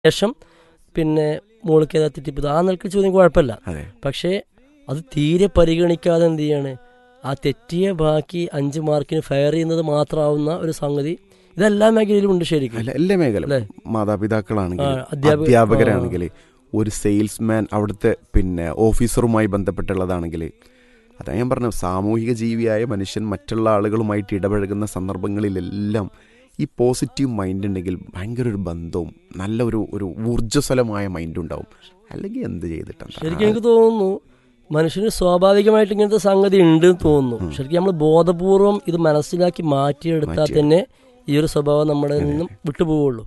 ശേഷം പിന്നെ മോൾക്ക് ഏതാ തെറ്റിപ്പത് ആ നിലക്ക് ചോദ്യം കുഴപ്പമില്ല അതെ പക്ഷേ അത് തീരെ പരിഗണിക്കാതെ എന്ത് ചെയ്യാണ് ആ തെറ്റിയ ബാക്കി അഞ്ച് മാർക്കിന് ഫയർ ചെയ്യുന്നത് മാത്രമാവുന്ന ഒരു സംഗതി ഇതെല്ലാ മേഖലയിലും ഉണ്ട് ശരിക്കും അല്ല എല്ലാ മേഖല അല്ലേ? മാതാപിതാക്കളാണെങ്കിൽ ആ, അധ്യാപക- അധ്യാപകരാണെങ്കിൽ ഒരു സെയിൽസ്മാൻ അവിടുത്തെ പിന്നെ ഓഫീസറുമായി ബന്ധപ്പെട്ടുള്ളതാണെങ്കിൽ അതാ ഞാൻ പറഞ്ഞത് സാമൂഹിക ജീവിയായ മനുഷ്യൻ മറ്റുള്ള ആളുകളുമായിട്ട് ഇടപഴകുന്ന സന്ദർഭങ്ങളിലെല്ലാം ഈ പോസിറ്റീവ് മൈൻഡ് ഉണ്ടെങ്കിൽ ഭയങ്കര ഒരു ബന്ധവും നല്ല ഒരു ഒരു ഊർജ്ജസ്വലമായ മൈൻഡ് ഉണ്ടാവും അല്ലെങ്കിൽ എന്ത് ചെയ്തിട്ടാണ് ശരിക്കും എനിക്ക് തോന്നുന്നു മനുഷ്യന് സ്വാഭാവികമായിട്ട് ഇങ്ങനത്തെ സംഗതി ഉണ്ട് എന്ന് തോന്നുന്നു ശരിക്കും നമ്മൾ ബോധപൂർവം ഇത് മനസ്സിലാക്കി മാറ്റിയെടുത്താൽ മാറ്റി. തന്നെ ഈ ഒരു സ്വഭാവം നമ്മുടെ നിന്നും വിട്ടുപോവുള്ളൂ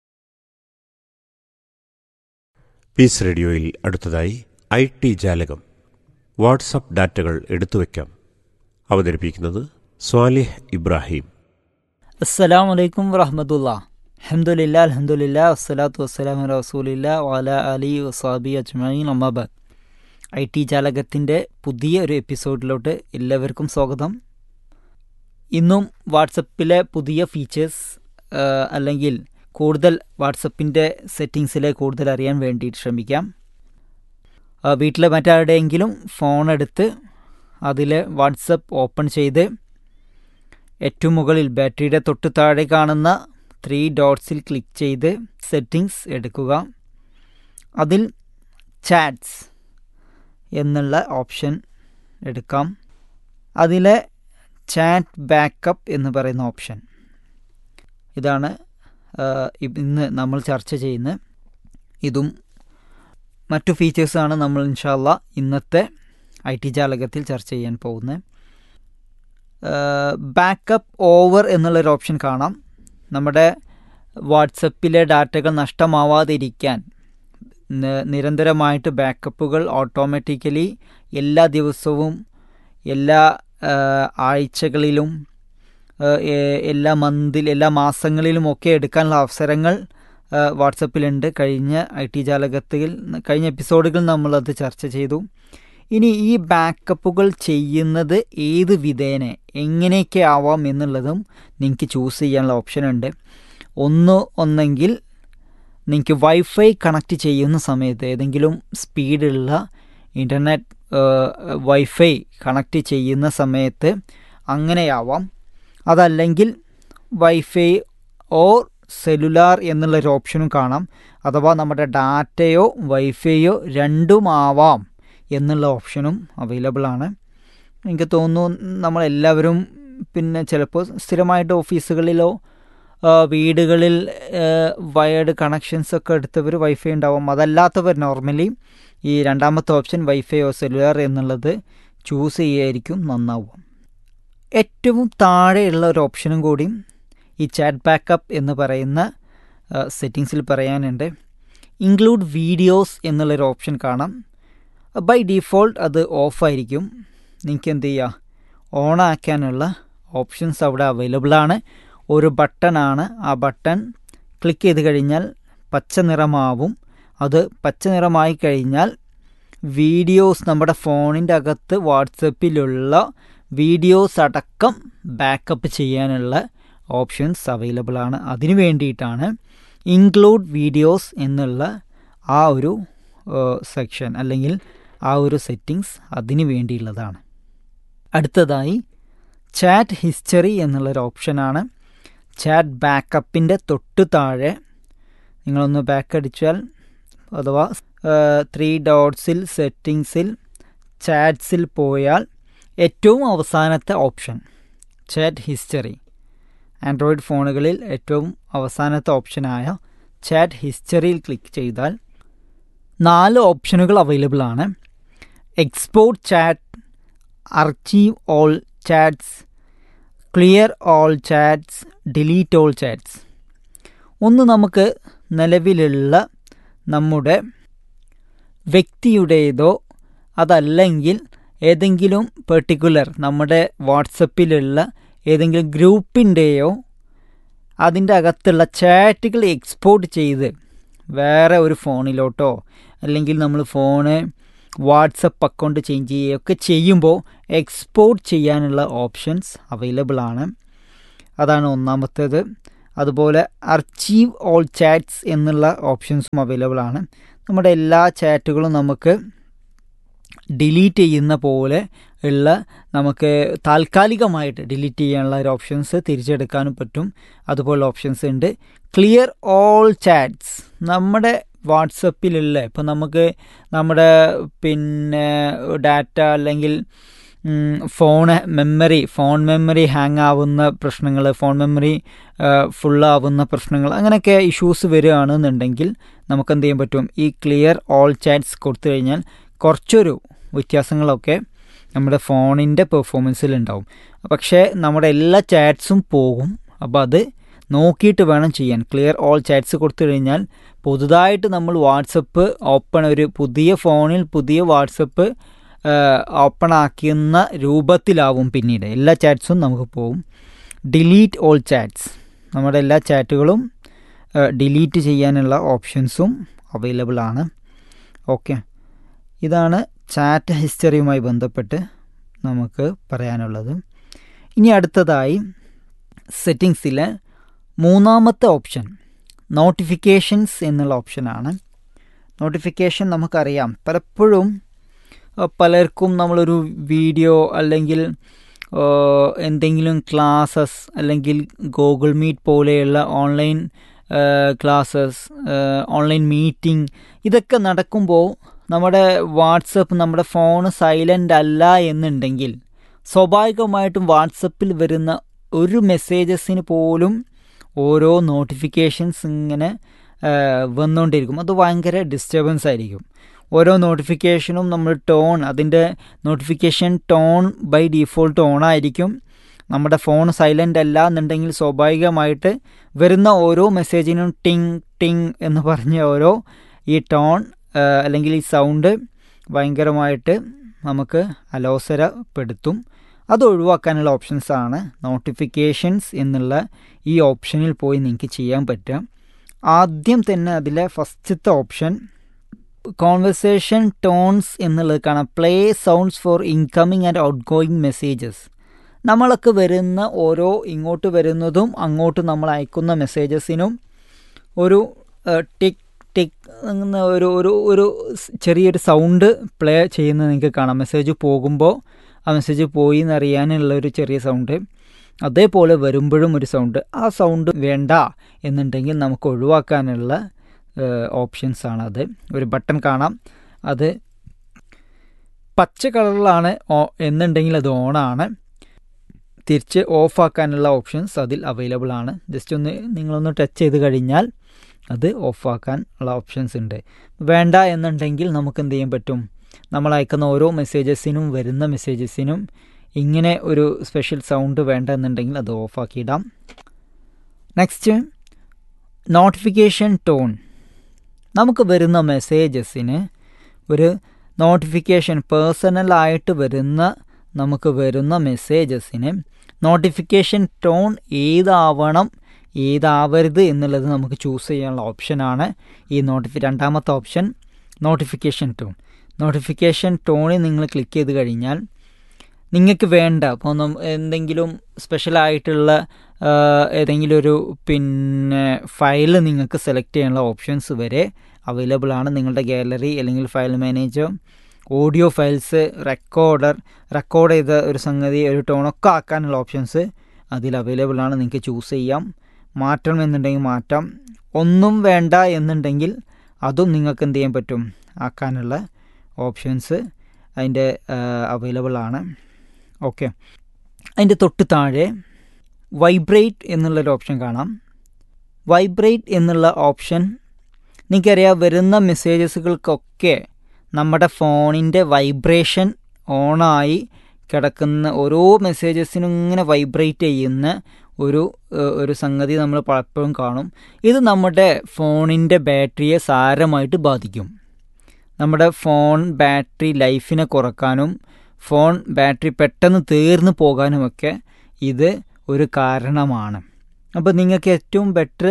പീസ് റേഡിയോയിൽ അടുത്തതായി ഐ ടി ജാലകം വാട്സപ്പ് ഡാറ്റകൾ എടുത്തുവെക്കാം അവതരിപ്പിക്കുന്നത് സ്വാലിഹ് ഇബ്രാഹിം അസ്സലാം വലൈക്കും വറഹമത്തുള്ള അഹമ്മദില്ല അലഹമുല്ല വസ്സലാത്തു വസ്സലാം റസൂലില്ല വാല അലി വസാബി അജ്മീൻ അമ്മാബാദ് ഐ ടി ജാലകത്തിൻ്റെ പുതിയ ഒരു എപ്പിസോഡിലോട്ട് എല്ലാവർക്കും സ്വാഗതം ഇന്നും വാട്സപ്പിലെ പുതിയ ഫീച്ചേഴ്സ് അല്ലെങ്കിൽ കൂടുതൽ വാട്സപ്പിൻ്റെ സെറ്റിങ്സിലെ കൂടുതൽ അറിയാൻ വേണ്ടിയിട്ട് ശ്രമിക്കാം ആ, വീട്ടിലെ മറ്റാരുടെയെങ്കിലും ഫോൺ എടുത്ത് അതിൽ വാട്സപ്പ് ഓപ്പൺ ചെയ്ത് ഏറ്റവും മുകളിൽ ബാറ്ററിയുടെ തൊട്ട് താഴെ കാണുന്ന ത്രീ ഡോട്ട്സിൽ ക്ലിക്ക് ചെയ്ത് സെറ്റിങ്സ് എടുക്കുക അതിൽ ചാറ്റ്സ് എന്നുള്ള ഓപ്ഷൻ എടുക്കാം അതിലെ ചാറ്റ് ബാക്കപ്പ് എന്ന് പറയുന്ന ഓപ്ഷൻ ഇതാണ് ആ, ഇ- ഇന്ന് നമ്മൾ ചർച്ച ചെയ്യുന്ന ഇതും മറ്റു ഫീച്ചേഴ്സാണ് നമ്മൾ ഇൻഷാല്ല ഇന്നത്തെ ഐ ടി ജാലകത്തിൽ ചർച്ച ചെയ്യാൻ പോകുന്നത് ബാക്കപ്പ് ഓവർ എന്നുള്ളൊരു ഓപ്ഷൻ കാണാം നമ്മുടെ വാട്സപ്പിലെ ഡാറ്റകൾ നഷ്ടമാവാതിരിക്കാൻ ന- നിരന്തരമായിട്ട് ബാക്കപ്പുകൾ ഓട്ടോമാറ്റിക്കലി എല്ലാ ദിവസവും എല്ലാ ആ, ആഴ്ചകളിലും ആ, എ- എല്ലാ മന്തിൽ എല്ലാ മാസങ്ങളിലും ഒക്കെ എടുക്കാനുള്ള അവസരങ്ങൾ ആ, വാട്സപ്പിലുണ്ട് കഴിഞ്ഞ ഐ ടി ജാലകത്തിൽ കഴിഞ്ഞ എപ്പിസോഡുകൾ നമ്മളത് ചർച്ച ചെയ്തു ഇനി ഈ ബാക്കപ്പുകൾ ചെയ്യുന്നത് ഏത് വിധേന എങ്ങനെയൊക്കെ ആവാം എന്നുള്ളതും നിങ്ങൾക്ക് ചൂസ് ചെയ്യാനുള്ള ഓപ്ഷൻ ഉണ്ട് ഒന്ന് ഒന്നെങ്കിൽ നിങ്ങൾക്ക് വൈഫൈ കണക്ട് ചെയ്യുന്ന സമയത്ത് ഏതെങ്കിലും സ്പീഡുള്ള ഇൻ്റർനെറ്റ് വൈഫൈ കണക്ട് ചെയ്യുന്ന സമയത്ത് അങ്ങനെയാവാം അതല്ലെങ്കിൽ വൈഫൈ ഓർ സെല്ലുലാർ എന്നുള്ളൊരു ഓപ്ഷനും കാണാം അഥവാ നമ്മുടെ ഡാറ്റയോ വൈഫൈയോ രണ്ടും ആവാം എന്നുള്ള ഓപ്ഷനും അവൈലബിൾ ആണ് എനിക്ക് തോന്നുന്നു നമ്മളെല്ലാവരും പിന്നെ ചിലപ്പോൾ സ്ഥിരമായിട്ട് ഓഫീസുകളിലോ ആ, വീടുകളിൽ വയർഡ് കണക്ഷൻസ് ഒക്കെ എടുത്തവർ വൈഫൈ ഉണ്ടാവും അതല്ലാത്തവർ നോർമലി ഈ രണ്ടാമത്തെ ഓപ്ഷൻ വൈഫൈയോ സെല്ലുലാർ എന്നുള്ളത് ചൂസ് ചെയ്യായിരിക്കും നന്നാവും ഏറ്റവും താഴെയുള്ള ഒരു ഓപ്ഷനും കൂടി ഈ ചാറ്റ് ബാക്കപ്പ് എന്ന് പറയുന്ന സെറ്റിങ്സിൽ പറയാനുണ്ട് ഇൻക്ലൂഡ് വീഡിയോസ് എന്നുള്ളൊരു ഓപ്ഷൻ കാണാം ബൈ ഡിഫോൾട്ട് അത് ഓഫായിരിക്കും നിങ്ങൾക്ക് എന്ത് ചെയ്യുക ഓണാക്കാനുള്ള ഓപ്ഷൻസ് അവിടെ അവൈലബിൾ ആണ് ഒരു ബട്ടണാണ് ആ ബട്ടൺ ക്ലിക്ക് ചെയ്ത് കഴിഞ്ഞാൽ പച്ച നിറമാവും അത് പച്ച നിറമായി കഴിഞ്ഞാൽ വീഡിയോസ് നമ്മുടെ ഫോണിൻ്റെ അകത്ത് വാട്സപ്പിലുള്ള വീഡിയോസ് അടക്കം ബാക്കപ്പ് ചെയ്യാനുള്ള ഓപ്ഷൻസ് അവൈലബിൾ ആണ് അതിനു വേണ്ടിയിട്ടാണ് ഇൻക്ലൂഡ് വീഡിയോസ് എന്നുള്ള ആ ഒരു സെക്ഷൻ അല്ലെങ്കിൽ ആ ഒരു സെറ്റിങ്സ് അതിനു വേണ്ടിയുള്ളതാണ് അടുത്തതായി ചാറ്റ് ഹിസ്റ്ററി എന്നുള്ളൊരു ഓപ്ഷനാണ് ചാറ്റ് ബാക്കപ്പിൻ്റെ തൊട്ട് താഴെ നിങ്ങളൊന്ന് ബാക്ക് അടിച്ചാൽ അഥവാ ത്രീ ഡോട്ട്സിൽ സെറ്റിങ്സിൽ ചാറ്റ്സിൽ പോയാൽ ഏറ്റവും അവസാനത്തെ ഓപ്ഷൻ ചാറ്റ് ഹിസ്റ്ററി ആൻഡ്രോയിഡ് ഫോണുകളിൽ ഏറ്റവും അവസാനത്തെ ഓപ്ഷനായ ചാറ്റ് ഹിസ്റ്ററിയിൽ ക്ലിക്ക് ചെയ്താൽ നാല് ഓപ്ഷനുകൾ അവൈലബിൾ ആണ് export chat archive all chats clear all chats delete all chats ഒന്ന് നമുക്ക് നിലവിലുള്ള നമ്മുടെ വ്യക്തിയുടേതോ അതല്ലെങ്കിൽ ഏതെങ്കിലും പെർട്ടിക്കുലർ നമ്മുടെ വാട്സപ്പിലുള്ള ഏതെങ്കിലും ഗ്രൂപ്പിൻ്റെയോ അതിൻ്റെ അകത്തുള്ള ചാറ്റുകൾ എക്സ്പോർട്ട് ചെയ്ത് വേറെ ഒരു ഫോണിലോട്ടോ അല്ലെങ്കിൽ നമ്മൾ ഫോണ് വാട്സപ്പ് അക്കൗണ്ട് ചേഞ്ച് ചെയ്യുകയൊക്കെ ചെയ്യുമ്പോൾ എക്സ്പോർട്ട് ചെയ്യാനുള്ള ഓപ്ഷൻസ് അവൈലബിൾ ആണ് അതാണ് ഒന്നാമത്തേത് അതുപോലെ അർച്ചീവ് ഓൾ ചാറ്റ്സ് എന്നുള്ള ഓപ്ഷൻസും അവൈലബിൾ ആണ് നമ്മുടെ എല്ലാ ചാറ്റുകളും നമുക്ക് ഡിലീറ്റ് ചെയ്യുന്ന പോലെ ഉള്ള നമുക്ക് താൽക്കാലികമായിട്ട് ഡിലീറ്റ് ചെയ്യാനുള്ള ഒരു ഓപ്ഷൻസ് തിരിച്ചെടുക്കാനും പറ്റും അതുപോലെ ഓപ്ഷൻസ് ഉണ്ട് ക്ലിയർ ഓൾ ചാറ്റ്സ് നമ്മുടെ വാട്സപ്പിലുള്ള ഇപ്പം നമുക്ക് നമ്മുടെ പിന്നെ ഡാറ്റ അല്ലെങ്കിൽ phone memory phone memory hang ആവുന്ന പ്രശ്നങ്ങൾ ഫോൺ മെമ്മറി ഫുള്ളാവുന്ന പ്രശ്നങ്ങൾ അങ്ങനെയൊക്കെ ഇഷ്യൂസ് വരികയാണെന്നുണ്ടെങ്കിൽ നമുക്ക് എന്ത് ചെയ്യാൻ പറ്റും ഈ ക്ലിയർ ഓൾ ചാറ്റ്സ് കൊടുത്തു കഴിഞ്ഞാൽ കുറച്ചൊരു വ്യത്യാസങ്ങളൊക്കെ നമ്മുടെ ഫോണിൻ്റെ പെർഫോമൻസിൽ ഉണ്ടാവും പക്ഷേ നമ്മുടെ എല്ലാ ചാറ്റ്സും പോകും അപ്പോൾ അത് നോക്കിയിട്ട് വേണം ചെയ്യാൻ ക്ലിയർ ഓൾ ചാറ്റ്സ് കൊടുത്തു കഴിഞ്ഞാൽ പുതുതായിട്ട് നമ്മൾ വാട്സപ്പ് ഓപ്പൺ ഒരു പുതിയ ഫോണിൽ പുതിയ വാട്സപ്പ് ഓപ്പൺ ആക്കുന്ന രൂപത്തിലാവും പിന്നീട് എല്ലാ ചാറ്റ്സും നമുക്ക് പോവും ഡിലീറ്റ് ഓൾ ചാറ്റ്സ് നമ്മുടെ എല്ലാ ചാറ്റുകളും ഡിലീറ്റ് ചെയ്യാനുള്ള ഓപ്ഷൻസും അവൈലബിൾ ആണ് ഓക്കെ ഇതാണ് ചാറ്റ് ഹിസ്റ്ററിയുമായി ബന്ധപ്പെട്ട് നമുക്ക് പറയാനുള്ളത് ഇനി അടുത്തതായി സെറ്റിങ്സിലെ മൂന്നാമത്തെ ഓപ്ഷൻ നോട്ടിഫിക്കേഷൻസ് എന്നുള്ള ഓപ്ഷനാണ് നോട്ടിഫിക്കേഷൻ നമുക്കറിയാം പലപ്പോഴും പലർക്കും നമ്മളൊരു വീഡിയോ അല്ലെങ്കിൽ എന്തെങ്കിലും ക്ലാസ്സസ് അല്ലെങ്കിൽ ഗൂഗിൾ മീറ്റ് പോലെയുള്ള ഓൺലൈൻ ക്ലാസ്സസ് ഓൺലൈൻ മീറ്റിംഗ് ഇതൊക്കെ നടക്കുമ്പോൾ നമ്മുടെ വാട്സപ്പ് നമ്മുടെ ഫോൺ സൈലൻ്റ് അല്ല എന്നുണ്ടെങ്കിൽ സ്വാഭാവികമായിട്ടും വാട്സപ്പിൽ വരുന്ന ഒരു മെസ്സേജസിന് പോലും ഓരോ നോട്ടിഫിക്കേഷൻസ് ഇങ്ങനെ വന്നുകൊണ്ടിരിക്കും അത് ഭയങ്കര ഡിസ്റ്റർബൻസ് ആയിരിക്കും ഓരോ നോട്ടിഫിക്കേഷനും നമ്മൾ ടോൺ അതിൻ്റെ notification tone by default on ആയിരിക്കും നമ്മുടെ ഫോൺ സൈലൻ്റ് അല്ല എന്നുണ്ടെങ്കിൽ സ്വാഭാവികമായിട്ട് വരുന്ന ഓരോ മെസ്സേജിനും ടിങ് ടിങ് എന്ന് പറഞ്ഞ ഓരോ ഈ ടോൺ അല്ലെങ്കിൽ ഈ സൗണ്ട് ഭയങ്കരമായിട്ട് നമുക്ക് അലോസരപ്പെടുത്തും അത് ഒഴിവാക്കാനുള്ള ഓപ്ഷൻസാണ് നോട്ടിഫിക്കേഷൻസ് എന്നുള്ള ഈ ഓപ്ഷനിൽ പോയി നിങ്ങൾക്ക് ചെയ്യാൻ പറ്റുക ആദ്യം തന്നെ അതിലെ ഫസ്റ്റത്തെ ഓപ്ഷൻ കോൺവെർസേഷൻ ടോൺസ് എന്നുള്ളത് കാണാം play sounds for incoming and outgoing messages നമ്മളൊക്കെ വരുന്ന ഓരോ ഇങ്ങോട്ട് വരുന്നതും അങ്ങോട്ട് നമ്മൾ അയക്കുന്ന മെസ്സേജസിനും ഒരു ടിക് ടിക് എന്ന ഒരു ഒരു ഒരു ചെറിയൊരു സൗണ്ട് പ്ലേ ചെയ്യുന്നത് നിങ്ങൾക്ക് കാണാം മെസ്സേജ് പോകുമ്പോൾ ആ മെസ്സേജ് പോയി എന്നറിയാനുള്ള ഒരു ചെറിയ സൗണ്ട് അതേപോലെ വരുമ്പോഴും ഒരു സൗണ്ട് ആ സൗണ്ട് വേണ്ട എന്നുണ്ടെങ്കിൽ നമുക്ക് ഒഴിവാക്കാനുള്ള ഓപ്ഷൻസ് ആണ് അത് ഒരു ബട്ടൺ കാണാം അത് പച്ച കളറിലാണ് എന്നുണ്ടെങ്കിൽ അത് ഓണാണ് തിരിച്ച് ഓഫാക്കാനുള്ള ഓപ്ഷൻസ് അതിൽ അവൈലബിൾ ആണ് ജസ്റ്റ് ഒന്ന് നിങ്ങളൊന്ന് ടച്ച് ചെയ്ത് കഴിഞ്ഞാൽ അത് ഓഫാക്കാൻ ഉള്ള ഓപ്ഷൻസ് ഉണ്ട് വേണ്ട എന്നുണ്ടെങ്കിൽ നമുക്ക് എന്ത് ചെയ്യാൻ പറ്റും നമ്മൾ അയക്കുന്ന ഓരോ മെസ്സേജസിനും വരുന്ന മെസ്സേജസിനും ഇങ്ങനെ ഒരു സ്പെഷ്യൽ സൗണ്ട് വേണ്ട എന്നുണ്ടെങ്കിൽ അത് ഓഫാക്കിയിടാം നെക്സ്റ്റ് നോട്ടിഫിക്കേഷൻ ടോൺ നമുക്ക് വരുന്ന മെസ്സേജസിന് ഒരു നോട്ടിഫിക്കേഷൻ പേഴ്സണലായിട്ട് വരുന്ന നമുക്ക് വരുന്ന മെസ്സേജസിന് നോട്ടിഫിക്കേഷൻ ടോൺ ഏതാവണം ഏതാവരുത് എന്നുള്ളത് നമുക്ക് ചൂസ് ചെയ്യാനുള്ള ഓപ്ഷനാണ് ഈ നോട്ടിഫി രണ്ടാമത്തെ ഓപ്ഷൻ നോട്ടിഫിക്കേഷൻ ടോൺ നോട്ടിഫിക്കേഷൻ ടോണിൽ നിങ്ങൾ ക്ലിക്ക് ചെയ്ത് കഴിഞ്ഞാൽ നിങ്ങൾക്ക് വേണ്ട ഇപ്പോൾ എന്തെങ്കിലും സ്പെഷ്യലായിട്ടുള്ള ഏതെങ്കിലും ഒരു പിന്നെ ഫയൽ നിങ്ങൾക്ക് സെലക്ട് ചെയ്യാനുള്ള ഓപ്ഷൻസ് വരെ അവൈലബിൾ ആണ് നിങ്ങളുടെ ഗാലറി അല്ലെങ്കിൽ file manager audio files recorder record ചെയ്ത ഒരു സംഗതി ഒരു ടോണൊക്കെ ആക്കാനുള്ള ഓപ്ഷൻസ് അതിൽ അവൈലബിൾ ആണ് നിങ്ങൾക്ക് ചൂസ് ചെയ്യാം മാറ്റണം എന്നുണ്ടെങ്കിൽ മാറ്റാം ഒന്നും വേണ്ട എന്നുണ്ടെങ്കിൽ അതും നിങ്ങൾക്ക് എന്ത് ചെയ്യാൻ പറ്റും ആക്കാനുള്ള ഓപ്ഷൻസ് അതിൻ്റെ അവൈലബിൾ ആണ് ഓക്കെ അതിൻ്റെ തൊട്ട് താഴെ വൈബ്രേറ്റ് എന്നുള്ളൊരു ഓപ്ഷൻ കാണാം വൈബ്രേറ്റ് എന്നുള്ള ഓപ്ഷൻ നിങ്ങൾക്കറിയാം വരുന്ന മെസ്സേജസുകൾക്കൊക്കെ നമ്മുടെ ഫോണിൻ്റെ വൈബ്രേഷൻ ഓണായി കിടക്കുന്ന ഓരോ മെസ്സേജസിനും ഇങ്ങനെ വൈബ്രേറ്റ് ചെയ്യുന്ന ഒരു ഒരു സംഗതി നമ്മൾ പലപ്പോഴും കാണും ഇത് നമ്മുടെ ഫോണിൻ്റെ ബാറ്ററിയെ സാരമായിട്ട് ബാധിക്കും നമ്മുടെ ഫോൺ ബാറ്ററി ലൈഫിനെ കുറക്കാനും ഫോൺ ബാറ്ററി പെട്ടെന്ന് തീർന്നു പോകാനുമൊക്കെ ഇത് ഒരു കാരണമാണ് അപ്പോൾ നിങ്ങൾക്ക് ഏറ്റവും ബെറ്റർ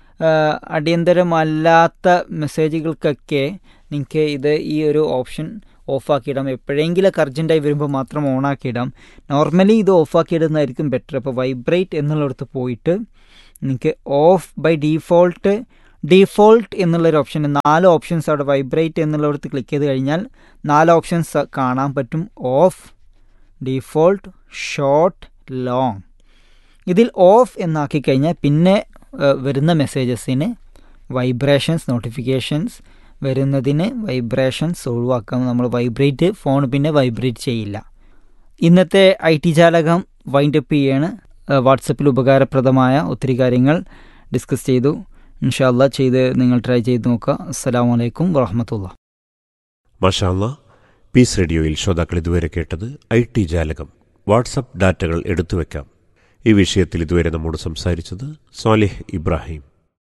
അടിയന്തരമല്ലാത്ത മെസ്സേജുകൾക്കൊക്കെ നിങ്ങൾക്ക് ഇത് ഈ ഒരു ഓപ്ഷൻ ഓഫാക്കിയിടാം എപ്പോഴെങ്കിലൊക്കെ അർജൻറ്റായി വരുമ്പോൾ മാത്രം ഓണാക്കിയിടാം നോർമലി ഇത് ഓഫാക്കിയിടുന്നതായിരിക്കും ബെറ്റർ അപ്പോൾ വൈബ്രേറ്റ് എന്നുള്ളിടത്ത് പോയിട്ട് എനിക്ക് ഓഫ് ബൈ ഡീഫോൾട്ട് ഡീഫോൾട്ട് എന്നുള്ളൊരു ഓപ്ഷൻ നാല് ഓപ്ഷൻസ് അവിടെ വൈബ്രേറ്റ് എന്നുള്ളിടത്ത് ക്ലിക്ക് ചെയ്ത് കഴിഞ്ഞാൽ നാല് ഓപ്ഷൻസ് കാണാൻ പറ്റും ഓഫ് ഡീഫോൾട്ട് ഷോർട്ട് ലോങ് ഇതിൽ ഓഫ് എന്നാക്കി കഴിഞ്ഞാൽ പിന്നെ ഏഹ്, വരുന്ന മെസ്സേജസിന് വൈബ്രേഷൻസ് നോട്ടിഫിക്കേഷൻസ് വരുന്നതിന് വൈബ്രേഷൻസ് ഒഴിവാക്കാം നമ്മൾ വൈബ്രേറ്റ് ഫോൺ പിന്നെ വൈബ്രേറ്റ് ചെയ്യില്ല ഇന്നത്തെ ഐ ടി ജാലകം വൈൻഡപ്പ് ചെയ്യാണ് ഏഹ്, വാട്സപ്പിൽ ഉപകാരപ്രദമായ ഒത്തിരി കാര്യങ്ങൾ ഡിസ്കസ് ചെയ്തു ഇൻഷാല്ല ചെയ്ത് നിങ്ങൾ ട്രൈ ചെയ്ത് നോക്കുക അസ്സാം വലൈക്കും വാഹമത്തുള്ള മഷാല്ല പീസ് റേഡിയോയിൽ ശ്രോതാക്കൾ ഇതുവരെ കേട്ടത് ഐ ടി ജാലകം വാട്സപ്പ് ഡാറ്റകൾ എടുത്തുവെക്കാം ഈ വിഷയത്തിൽ ഇതുവരെ നമ്മോട് സംസാരിച്ചത് സ്വാലിഹ് ഇബ്രാഹിം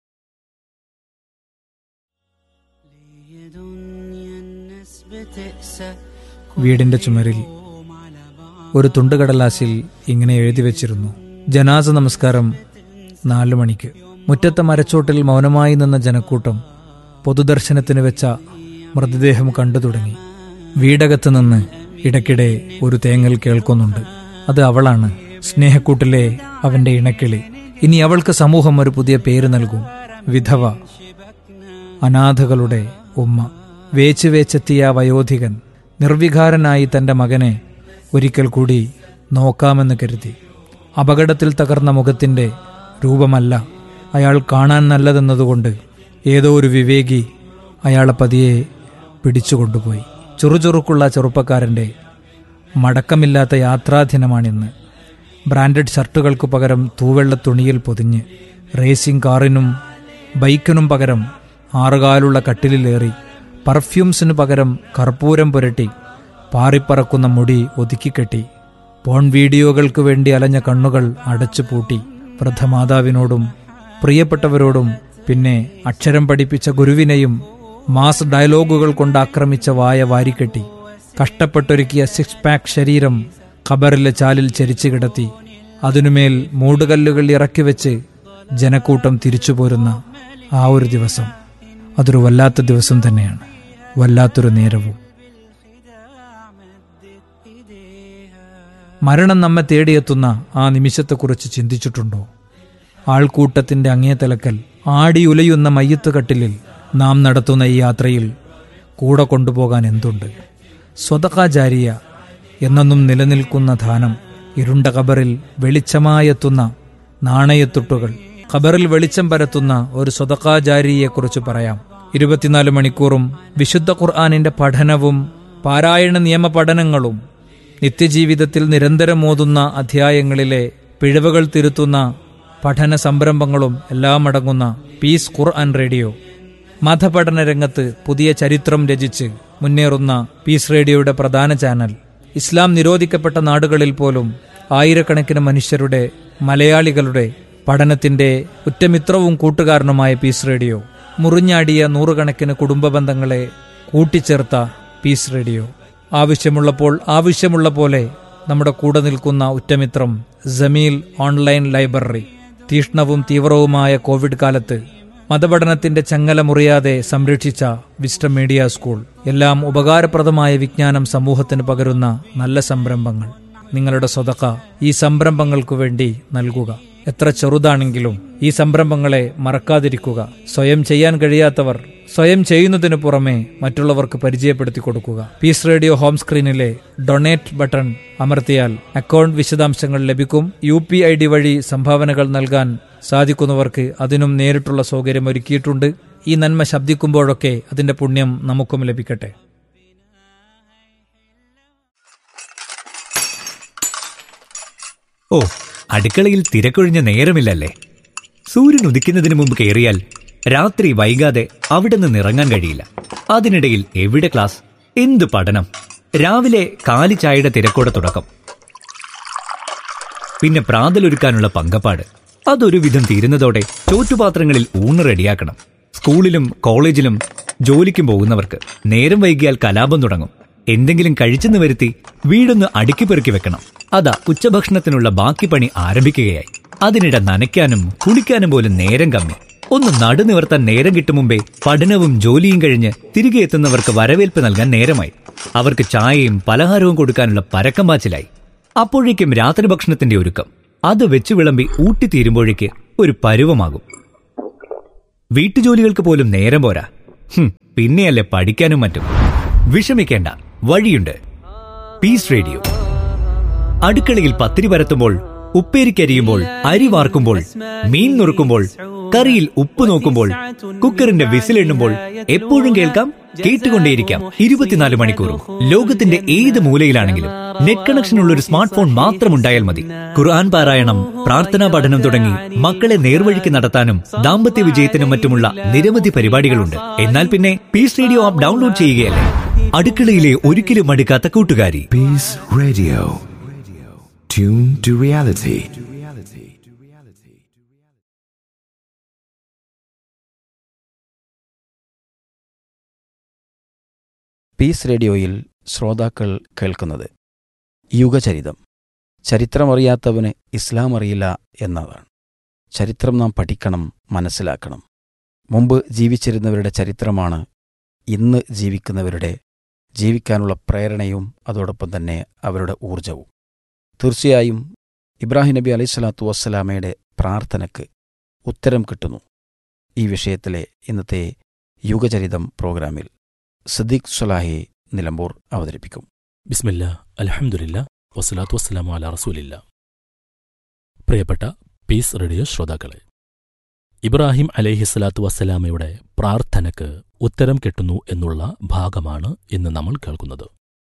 വീടിന്റെ ചുമരിൽ ഒരു തുണ്ടുകടലാസിൽ ഇങ്ങനെ എഴുതി വെച്ചിരുന്നു ജനാസ നമസ്കാരം നാലു മണിക്ക് മുറ്റത്തെ മരച്ചോട്ടിൽ മൗനമായി നിന്ന ജനക്കൂട്ടം പൊതുദർശനത്തിന് വെച്ച മൃതദേഹം കണ്ടു തുടങ്ങി വീടകത്ത് നിന്ന് ഇടയ്ക്കിടെ ഒരു തേങ്ങൽ കേൾക്കുന്നുണ്ട് അത് അവളാണ് സ്നേഹക്കൂട്ടിലെ അവന്റെ ഇണക്കിളി ഇനി അവൾക്ക് സമൂഹം ഒരു പുതിയ പേര് നൽകും വിധവ അനാഥകളുടെ ഉമ്മ വേച്ച് വേച്ചെത്തിയ ആ വയോധികൻ നിർവികാരനായി തന്റെ മകനെ ഒരിക്കൽ കൂടി നോക്കാമെന്ന് കരുതി അപകടത്തിൽ തകർന്ന മുഖത്തിന്റെ രൂപമല്ല അയാൾ കാണാൻ നല്ലതെന്നതുകൊണ്ട് ഏതോ ഒരു വിവേകി അയാളെ പതിയെ പിടിച്ചുകൊണ്ടുപോയി ചുറുചുറുക്കുള്ള ചെറുപ്പക്കാരന്റെ മടക്കമില്ലാത്ത യാത്രാദിനമാണിന്ന് ബ്രാൻഡഡ് ഷർട്ടുകൾക്ക് പകരം തൂവെള്ള തുണിയിൽ പൊതിഞ്ഞ് റേസിംഗ് കാറിനും ബൈക്കിനും പകരം ആറുകാലുള്ള കട്ടിലിലേറി പർഫ്യൂംസിനു പകരം കർപ്പൂരം പുരട്ടി പാറിപ്പറക്കുന്ന മുടി ഒതുക്കിക്കെട്ടി പോൺ വീഡിയോകൾക്ക് വേണ്ടി അലഞ്ഞ കണ്ണുകൾ അടച്ചു പൂട്ടി വൃദ്ധമാതാവിനോടും പ്രിയപ്പെട്ടവരോടും പിന്നെ അക്ഷരം പഠിപ്പിച്ച ഗുരുവിനെയും മാസ് ഡയലോഗുകൾ കൊണ്ട് ആക്രമിച്ച വായ വാരിക്കെട്ടി കഷ്ടപ്പെട്ടൊരുക്കിയ സിക്സ് പാക്ക് ശരീരം ഖബറിലെ ചാലിൽ ചരിച്ചു കിടത്തി അതിനുമേൽ മൂടുകല്ലുകൾ ഇറക്കി വെച്ച് ജനക്കൂട്ടം തിരിച്ചു പോരുന്ന ആ ഒരു ദിവസം അതൊരു വല്ലാത്ത ദിവസം തന്നെയാണ് വല്ലാത്തൊരു നേരവും മരണം നമ്മെ തേടിയെത്തുന്ന ആ നിമിഷത്തെക്കുറിച്ച് ചിന്തിച്ചിട്ടുണ്ടോ ആൾക്കൂട്ടത്തിന്റെ അങ്ങേ തലക്കൽ ആടിയുലയുന്ന മയ്യത്ത് കട്ടിലിൽ നാം നടത്തുന്ന ഈ യാത്രയിൽ കൂടെ കൊണ്ടുപോകാൻ എന്തുണ്ട് സ്വതകാചാരിയ എന്നെന്നും നിലനിൽക്കുന്ന ധാനം ഇരുണ്ട കബറിൽ വെളിച്ചമായെത്തുന്ന നാണയത്തുട്ടുകൾ ഖബറിൽ വെളിച്ചം പരത്തുന്ന ഒരു സ്വതകാചാരിയെക്കുറിച്ച് പറയാം ഇരുപത്തിനാല് മണിക്കൂറും വിശുദ്ധ ഖുർആാനിന്റെ പഠനവും പാരായണ നിയമ പഠനങ്ങളും നിത്യജീവിതത്തിൽ നിരന്തരം ഓതുന്ന അധ്യായങ്ങളിലെ പിഴവുകൾ തിരുത്തുന്ന പഠന സംരംഭങ്ങളും എല്ലാം അടങ്ങുന്ന പീസ് ഖുർആൻ റേഡിയോ മതപഠന രംഗത്ത് പുതിയ ചരിത്രം രചിച്ച് മുന്നേറുന്ന പീസ് റേഡിയോയുടെ പ്രധാന ചാനൽ ഇസ്ലാം നിരോധിക്കപ്പെട്ട നാടുകളിൽ പോലും ആയിരക്കണക്കിന് മനുഷ്യരുടെ മലയാളികളുടെ പഠനത്തിന്റെ ഉറ്റമിത്രവും കൂട്ടുകാരനുമായ പീസ് റേഡിയോ മുറിഞ്ഞാടിയ നൂറുകണക്കിന് കുടുംബ ബന്ധങ്ങളെ കൂട്ടിച്ചേർത്ത പീസ് റേഡിയോ ആവശ്യമുള്ളപ്പോൾ ആവശ്യമുള്ള പോലെ നമ്മുടെ കൂടെ നിൽക്കുന്ന ഉറ്റമിത്രം ജമീൽ ഓൺലൈൻ ലൈബ്രറി തീഷ്ണവും തീവ്രവുമായ കോവിഡ് കാലത്ത് മതപഠനത്തിന്റെ ചങ്ങല മുറിയാതെ സംരക്ഷിച്ച വിസ്റ്റം മീഡിയ സ്കൂൾ എല്ലാം ഉപകാരപ്രദമായ വിജ്ഞാനം സമൂഹത്തിന് പകരുന്ന നല്ല സംരംഭങ്ങൾ നിങ്ങളുടെ സ്വതക്ക ഈ സംരംഭങ്ങൾക്കു വേണ്ടി നൽകുക എത്ര ചെറുതാണെങ്കിലും ഈ സംരംഭങ്ങളെ മറക്കാതിരിക്കുക സ്വയം ചെയ്യാൻ കഴിയാത്തവർ സ്വയം ചെയ്യുന്നതിനു പുറമെ മറ്റുള്ളവർക്ക് പരിചയപ്പെടുത്തി കൊടുക്കുക പീസ് റേഡിയോ ഹോം സ്ക്രീനിലെ ഡൊണേറ്റ് ബട്ടൺ അമർത്തിയാൽ അക്കൗണ്ട് വിശദാംശങ്ങൾ ലഭിക്കും യു പി ഐ ഡി വഴി സംഭാവനകൾ നൽകാൻ സാധിക്കുന്നവർക്ക് അതിനും നേരിട്ടുള്ള സൗകര്യം ഒരുക്കിയിട്ടുണ്ട് ഈ നന്മ ശബ്ദിക്കുമ്പോഴൊക്കെ അതിന്റെ പുണ്യം നമുക്കും ലഭിക്കട്ടെ ഓ അടുക്കളയിൽ തിരക്കൊഴിഞ്ഞ നേരമില്ലല്ലേ സൂര്യൻ ഉദിക്കുന്നതിന് മുമ്പ് കയറിയാൽ രാത്രി വൈകാതെ അവിടെ നിന്ന് ഇറങ്ങാൻ കഴിയില്ല അതിനിടയിൽ എവിടെ ക്ലാസ് എന്ത് പഠനം രാവിലെ കാലി ചായയുടെ തിരക്കോടെ തുടക്കം പിന്നെ പ്രാതലൊരുക്കാനുള്ള പങ്കപ്പാട് അതൊരു വിധം തീരുന്നതോടെ ചോറ്റുപാത്രങ്ങളിൽ ഊണ് റെഡിയാക്കണം സ്കൂളിലും കോളേജിലും ജോലിക്കും പോകുന്നവർക്ക് നേരം വൈകിയാൽ കലാപം തുടങ്ങും എന്തെങ്കിലും കഴിച്ചെന്ന് വരുത്തി വീടൊന്ന് അടുക്കി പെറുക്കി വെക്കണം അതാ ഉച്ചഭക്ഷണത്തിനുള്ള ബാക്കി പണി ആരംഭിക്കുകയായി അതിനിടെ നനയ്ക്കാനും കുളിക്കാനും പോലും നേരം കമ്മി ഒന്ന് നടുനിവർത്താൻ നേരം കിട്ടും മുമ്പേ പഠനവും ജോലിയും കഴിഞ്ഞ് തിരികെ എത്തുന്നവർക്ക് വരവേൽപ്പ് നൽകാൻ നേരമായി അവർക്ക് ചായയും പലഹാരവും കൊടുക്കാനുള്ള പരക്കം പാച്ചിലായി അപ്പോഴേക്കും രാത്രി ഭക്ഷണത്തിന്റെ ഒരുക്കം അത് വെച്ച് വിളമ്പി ഊട്ടിത്തീരുമ്പോഴേക്ക് ഒരു പരുവമാകും വീട്ടുജോലികൾക്ക് പോലും നേരം പോരാ ഹും, പിന്നെയല്ലേ പഠിക്കാനും മറ്റും വിഷമിക്കേണ്ട വഴിയുണ്ട് പീസ് റേഡിയോ അടുക്കളയിൽ പത്തിരി പരത്തുമ്പോൾ ഉപ്പേരിക്കരിയുമ്പോൾ അരി വാർക്കുമ്പോൾ മീൻ നുറുക്കുമ്പോൾ കറിയിൽ ഉപ്പ് നോക്കുമ്പോൾ കുക്കറിന്റെ വിസിലെണ്ണുമ്പോൾ എപ്പോഴും കേൾക്കാം കേട്ടുകൊണ്ടേയിരിക്കാം ഇരുപത്തിനാല് മണിക്കൂറും ലോകത്തിന്റെ ഏത് മൂലയിലാണെങ്കിലും നെറ്റ് കണക്ഷൻ ഉള്ള ഒരു സ്മാർട്ട് ഫോൺ മാത്രം ഉണ്ടായാൽ മതി ഖുർആൻ പാരായണം പ്രാർത്ഥനാ പഠനം തുടങ്ങി മക്കളെ നേർവഴിക്ക് നടത്താനും ദാമ്പത്യ വിജയത്തിനും മറ്റുമുള്ള നിരവധി പരിപാടികളുണ്ട് എന്നാൽ പിന്നെ പീസ് റേഡിയോ ആപ്പ് ഡൗൺലോഡ് ചെയ്യുകയല്ലേ അടുക്കളയിലെ ഒരിക്കലും മടുക്കാത്ത കൂട്ടുകാരി Peace Radio. Tune to reality. Peace റേഡിയോയിൽ ശ്രോതാക്കൾ കേൾക്കുന്നത് യുഗചരിതം ചരിത്രമറിയാത്തവന് ഇസ്ലാം അറിയില്ല എന്നതാണ് ചരിത്രം നാം പഠിക്കണം മനസ്സിലാക്കണം മുമ്പ് ജീവിച്ചിരുന്നവരുടെ ചരിത്രമാണ് ഇന്ന് ജീവിക്കുന്നവരുടെ ജീവിക്കാനുള്ള പ്രേരണയും അതോടൊപ്പം തന്നെ അവരുടെ ഊർജവും തീർച്ചയായും ഇബ്രാഹിം നബി അലൈഹി സ്വലാത്തു വസ്സലാമയുടെ പ്രാർത്ഥനയ്ക്ക് ഉത്തരം കിട്ടുന്നു ഈ വിഷയത്തിലെ ഇന്നത്തെ യുഗചരിതം പ്രോഗ്രാമിൽ സദീഖ് സുലാഹി നിലമ്പൂർ അവതരിപ്പിക്കും ബിസ്മില്ല അലഹമുല്ല വസ്സലാത്തു വസ്സലാമു അല റസൂലില്ല പ്രിയപ്പെട്ട പീസ് റേഡിയോ ശ്രോതാക്കളെ ഇബ്രാഹിം അലൈഹിസ്സലാത്തു വസ്സലാമയുടെ പ്രാർത്ഥനയ്ക്ക് ഉത്തരം കിട്ടുന്നു എന്നുള്ള ഭാഗമാണ് ഇന്ന് നമ്മൾ കേൾക്കുന്നത്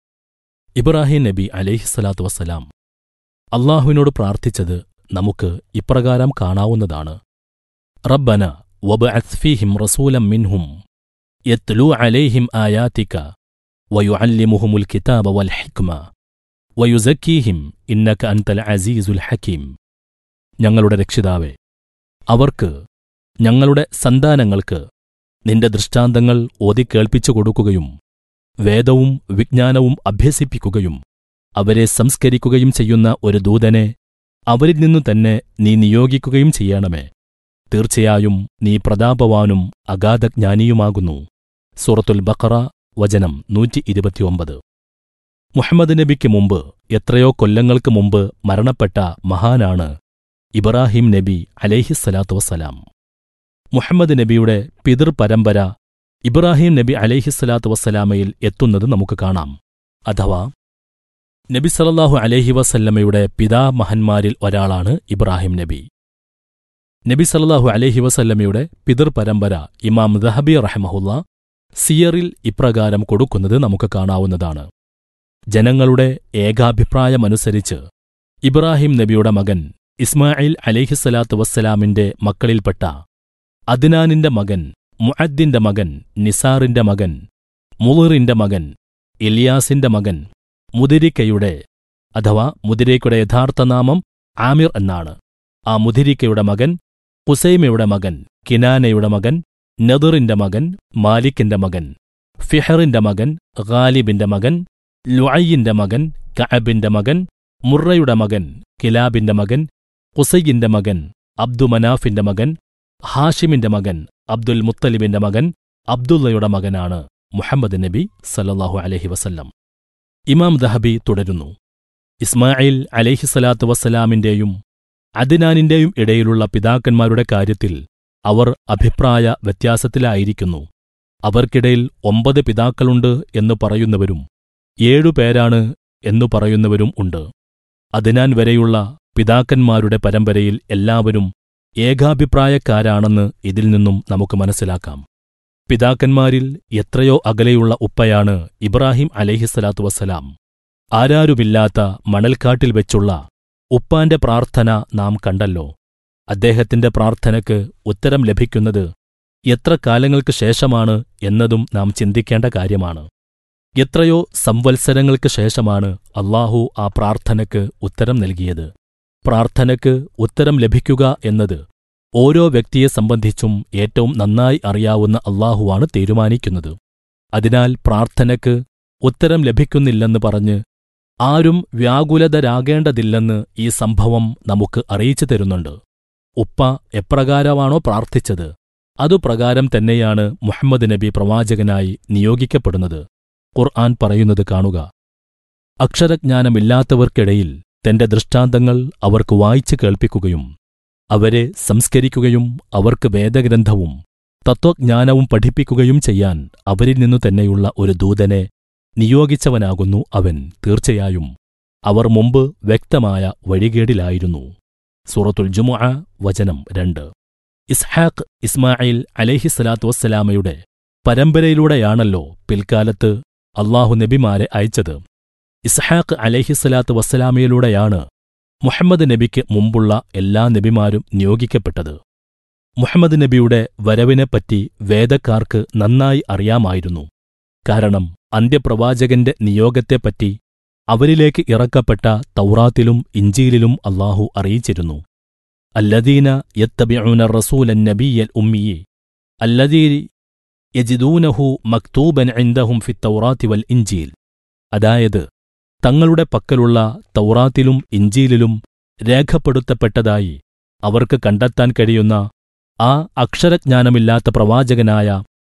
ഇബ്രാഹിം നബി അലൈഹിസ്സലാത്തു വസ്സലാം അള്ളാഹുവിനോട് പ്രാർത്ഥിച്ചത് നമുക്ക് ഇപ്രകാരം കാണാവുന്നതാണ് റബ്ബന വബ് അസ്ഫീഹിം റസൂലം മിൻഹും യത്ലു അലൈഹിം ആയാത്തിക വയുഅല്ലിമുഹുമുൽ കിതാബ വൽ ഹിക്മ വയുസക്കീഹിം ഇന്നക അൻതൽ അസീസുൽ ഹക്കീം ഞങ്ങളുടെ രക്ഷിതാവേ അവർക്ക് ഞങ്ങളുടെ സന്താനങ്ങൾക്ക് നിന്റെ ദൃഷ്ടാന്തങ്ങൾ ഓതിക്കേൾപ്പിച്ചു കൊടുക്കുകയും വേദവും വിജ്ഞാനവും അഭ്യസിപ്പിക്കുകയും അവരെ സംസ്കരിക്കുകയും ചെയ്യുന്ന ഒരു ദൂതനെ അവരിൽ നിന്നു തന്നെ നീ നിയോഗിക്കുകയും ചെയ്യണമേ തീർച്ചയായും നീ പ്രതാപവാനും അഗാധജ്ഞാനിയുമാകുന്നു സൂറത്തുൽ ബഖറ വചനം നൂറ്റി ഇരുപത്തിയൊമ്പത് മുഹമ്മദ് നബിക്ക് മുമ്പ് എത്രയോ കൊല്ലങ്ങൾക്ക് മുമ്പ് മരണപ്പെട്ട മഹാനാണ് ഇബ്രാഹിം നബി അലൈഹിസ്സലാത്തു വസ്സലാം മുഹമ്മദ് നബിയുടെ പിതൃപരമ്പര ഇബ്രാഹിം നബി അലൈഹിസ്സലാത്തു വസ്സലാമയിൽ എത്തുന്നത് നമുക്ക് കാണാം അഥവാ നബി സല്ലല്ലാഹു അലൈഹി വസല്ലമയുടെ പിതാമഹന്മാരിൽ ഒരാളാണ് ഇബ്രാഹിം നബി നബി സല്ലല്ലാഹു അലൈഹി വസല്ലമയുടെ പിതൃപരമ്പര ഇമാം ദഹബി റഹ്മഹുല്ല സിയറിൽ ഇപ്രകാരം കൊടുക്കുന്നത് നമുക്ക് കാണാവുന്നതാണ് ജനങ്ങളുടെ ഏകാഭിപ്രായമനുസരിച്ച് ഇബ്രാഹിം നബിയുടെ മകൻ ഇസ്മായിൽ അലൈഹിസ്സലാത്തു വസ്സലാമിന്റെ മക്കളിൽപ്പെട്ട അദ്നാനിന്റെ മകൻ മുഅദ്ദിന്റെ മകൻ നിസാറിന്റെ മകൻ മുളിറിന്റെ മകൻ ഇലിയാസിന്റെ മകൻ മുതിരിക്കയുടെ അഥവാ മുതിരയ്ക്കയുടെ യഥാർത്ഥ നാമം ആമിർ എന്നാണ് ആ മുതിരിക്കയുടെ മകൻ ഹുസൈമയുടെ മകൻ കിനാനയുടെ മകൻ നദറിന്റെ മകൻ മാലിക്കിന്റെ മകൻ ഫിഹറിന്റെ മകൻ ഗാലിബിന്റെ മകൻ ലുഅയിന്റെ മകൻ കഅബിന്റെ മകൻ മുറയുടെ മകൻ കിലാബിന്റെ മകൻ കുസൈയിന്റെ മകൻ അബ്ദുമനാഫിന്റെ മകൻ ഹാഷിമിന്റെ മകൻ അബ്ദുൽ മുത്തലിബിന്റെ മകൻ അബ്ദുള്ളയുടെ മകനാണ് മുഹമ്മദ് നബി സല്ലല്ലാഹു അലൈഹി വസല്ലം ഇമാം ദഹബി തുടരുന്നു ഇസ്മായിൽ അലൈഹിസ്സലാത്തു വസ്സലാമിന്റെയും അദ്നാനിന്റെയും ഇടയിലുള്ള പിതാക്കന്മാരുടെ കാര്യത്തിൽ അവർ അഭിപ്രായ വ്യത്യാസത്തിലായിരിക്കുന്നു അവർക്കിടയിൽ ഒമ്പത് പിതാക്കളുണ്ട് എന്ന് പറയുന്നവരും ഏഴുപേരാണ് എന്നു പറയുന്നവരും ഉണ്ട് അദ്നാൻ വരെയുള്ള പിതാക്കന്മാരുടെ പരമ്പരയിൽ എല്ലാവരും ഏകാഭിപ്രായക്കാരാണെന്ന് ഇതിൽ നിന്നും നമുക്ക് മനസ്സിലാക്കാം പിതാക്കന്മാരിൽ എത്രയോ അകലെയുള്ള ഉപ്പയാണ് ഇബ്രാഹിം അലൈഹിസ്സലാത്തു വസ്സലാം ആരാരുമില്ലാത്ത മണൽക്കാട്ടിൽ വെച്ചുള്ള ഉപ്പാന്റെ പ്രാർത്ഥന നാം കണ്ടല്ലോ അദ്ദേഹത്തിന്റെ പ്രാർത്ഥനയ്ക്ക് ഉത്തരം ലഭിക്കുന്നത് എത്ര കാലങ്ങൾക്ക് ശേഷമാണ് എന്നതും നാം ചിന്തിക്കേണ്ട കാര്യമാണ് എത്രയോ സംവത്സരങ്ങൾക്ക് ശേഷമാണ് അള്ളാഹു ആ പ്രാർത്ഥനയ്ക്ക് ഉത്തരം നൽകിയത് പ്രാർത്ഥനയ്ക്ക് ഉത്തരം ലഭിക്കുക എന്നത് ഓരോ വ്യക്തിയെ സംബന്ധിച്ചും ഏറ്റവും നന്നായി അറിയാവുന്ന അള്ളാഹുവാണ് തീരുമാനിക്കുന്നത് അതിനാൽ പ്രാർത്ഥനയ്ക്ക് ഉത്തരം ലഭിക്കുന്നില്ലെന്ന് പറഞ്ഞ് ആരും വ്യാകുലതരാകേണ്ടതില്ലെന്ന് ഈ സംഭവം നമുക്ക് അറിയിച്ചു തരുന്നുണ്ട് ഉപ്പ എപ്രകാരമാണോ പ്രാർത്ഥിച്ചത് അതുപ്രകാരം തന്നെയാണ് മുഹമ്മദ് നബി പ്രവാചകനായി നിയോഗിക്കപ്പെടുന്നത് ഖുർആൻ പറയുന്നത് കാണുക അക്ഷരജ്ഞാനമില്ലാത്തവർക്കിടയിൽ തന്റെ ദൃഷ്ടാന്തങ്ങൾ അവർക്ക് വായിച്ചു കേൾപ്പിക്കുകയും അവരെ സംസ്കരിക്കുകയും അവർക്ക് വേദഗ്രന്ഥവും തത്വജ്ഞാനവും പഠിപ്പിക്കുകയും ചെയ്യാൻ അവരിൽ നിന്നു തന്നെയുള്ള ഒരു ദൂതനെ നിയോഗിച്ചവനാകുന്നു അവൻ തീർച്ചയായും അവർ മുമ്പ് വ്യക്തമായ വഴികേടിലായിരുന്നു സൂറത്തുൽ ജുമുഅ വചനം രണ്ട് ഇസ്ഹാഖ് ഇസ്മായിൽ അലൈഹിസ്സലാത്തു വസ്സലാമയുടെ പരമ്പരയിലൂടെയാണല്ലോ പിൽക്കാലത്ത് അള്ളാഹു നബിമാരെ അയച്ചത് ഇസ്ഹാഖ് അലൈഹിസ്സലാത്തു വസ്സലാമയിലൂടെയാണ് മുഹമ്മദ് നബിക്ക് മുമ്പുള്ള എല്ലാ നബിമാരും നിയോഗിക്കപ്പെട്ടത് മുഹമ്മദ് നബിയുടെ വരവിനെപ്പറ്റി വേദക്കാർക്ക് നന്നായി അറിയാമായിരുന്നു കാരണം അന്ത്യപ്രവാചകന്റെ നിയോഗത്തെപ്പറ്റി അവരിലേക്ക് ഇറക്കപ്പെട്ട തൗറാത്തിലും ഇഞ്ചീലിലും അള്ളാഹു അറിയിച്ചിരുന്നു അല്ലദീന യത്തബിഊന റസൂലൻ നബിയൽ ഉമ്മിയെ അല്ലദീ യജിദൂനഹു മക്തൂബൻ ഇൻദഹും ഫി തൗറാത്തി വൽ ഇഞ്ചീൽ അതായത് തങ്ങളുടെ പക്കലുള്ള തൗറാത്തിലും ഇഞ്ചീലിലും രേഖപ്പെടുത്തപ്പെട്ടതായി അവർക്ക് കണ്ടെത്താൻ കഴിയുന്ന ആ അക്ഷരജ്ഞാനമില്ലാത്ത പ്രവാചകനായ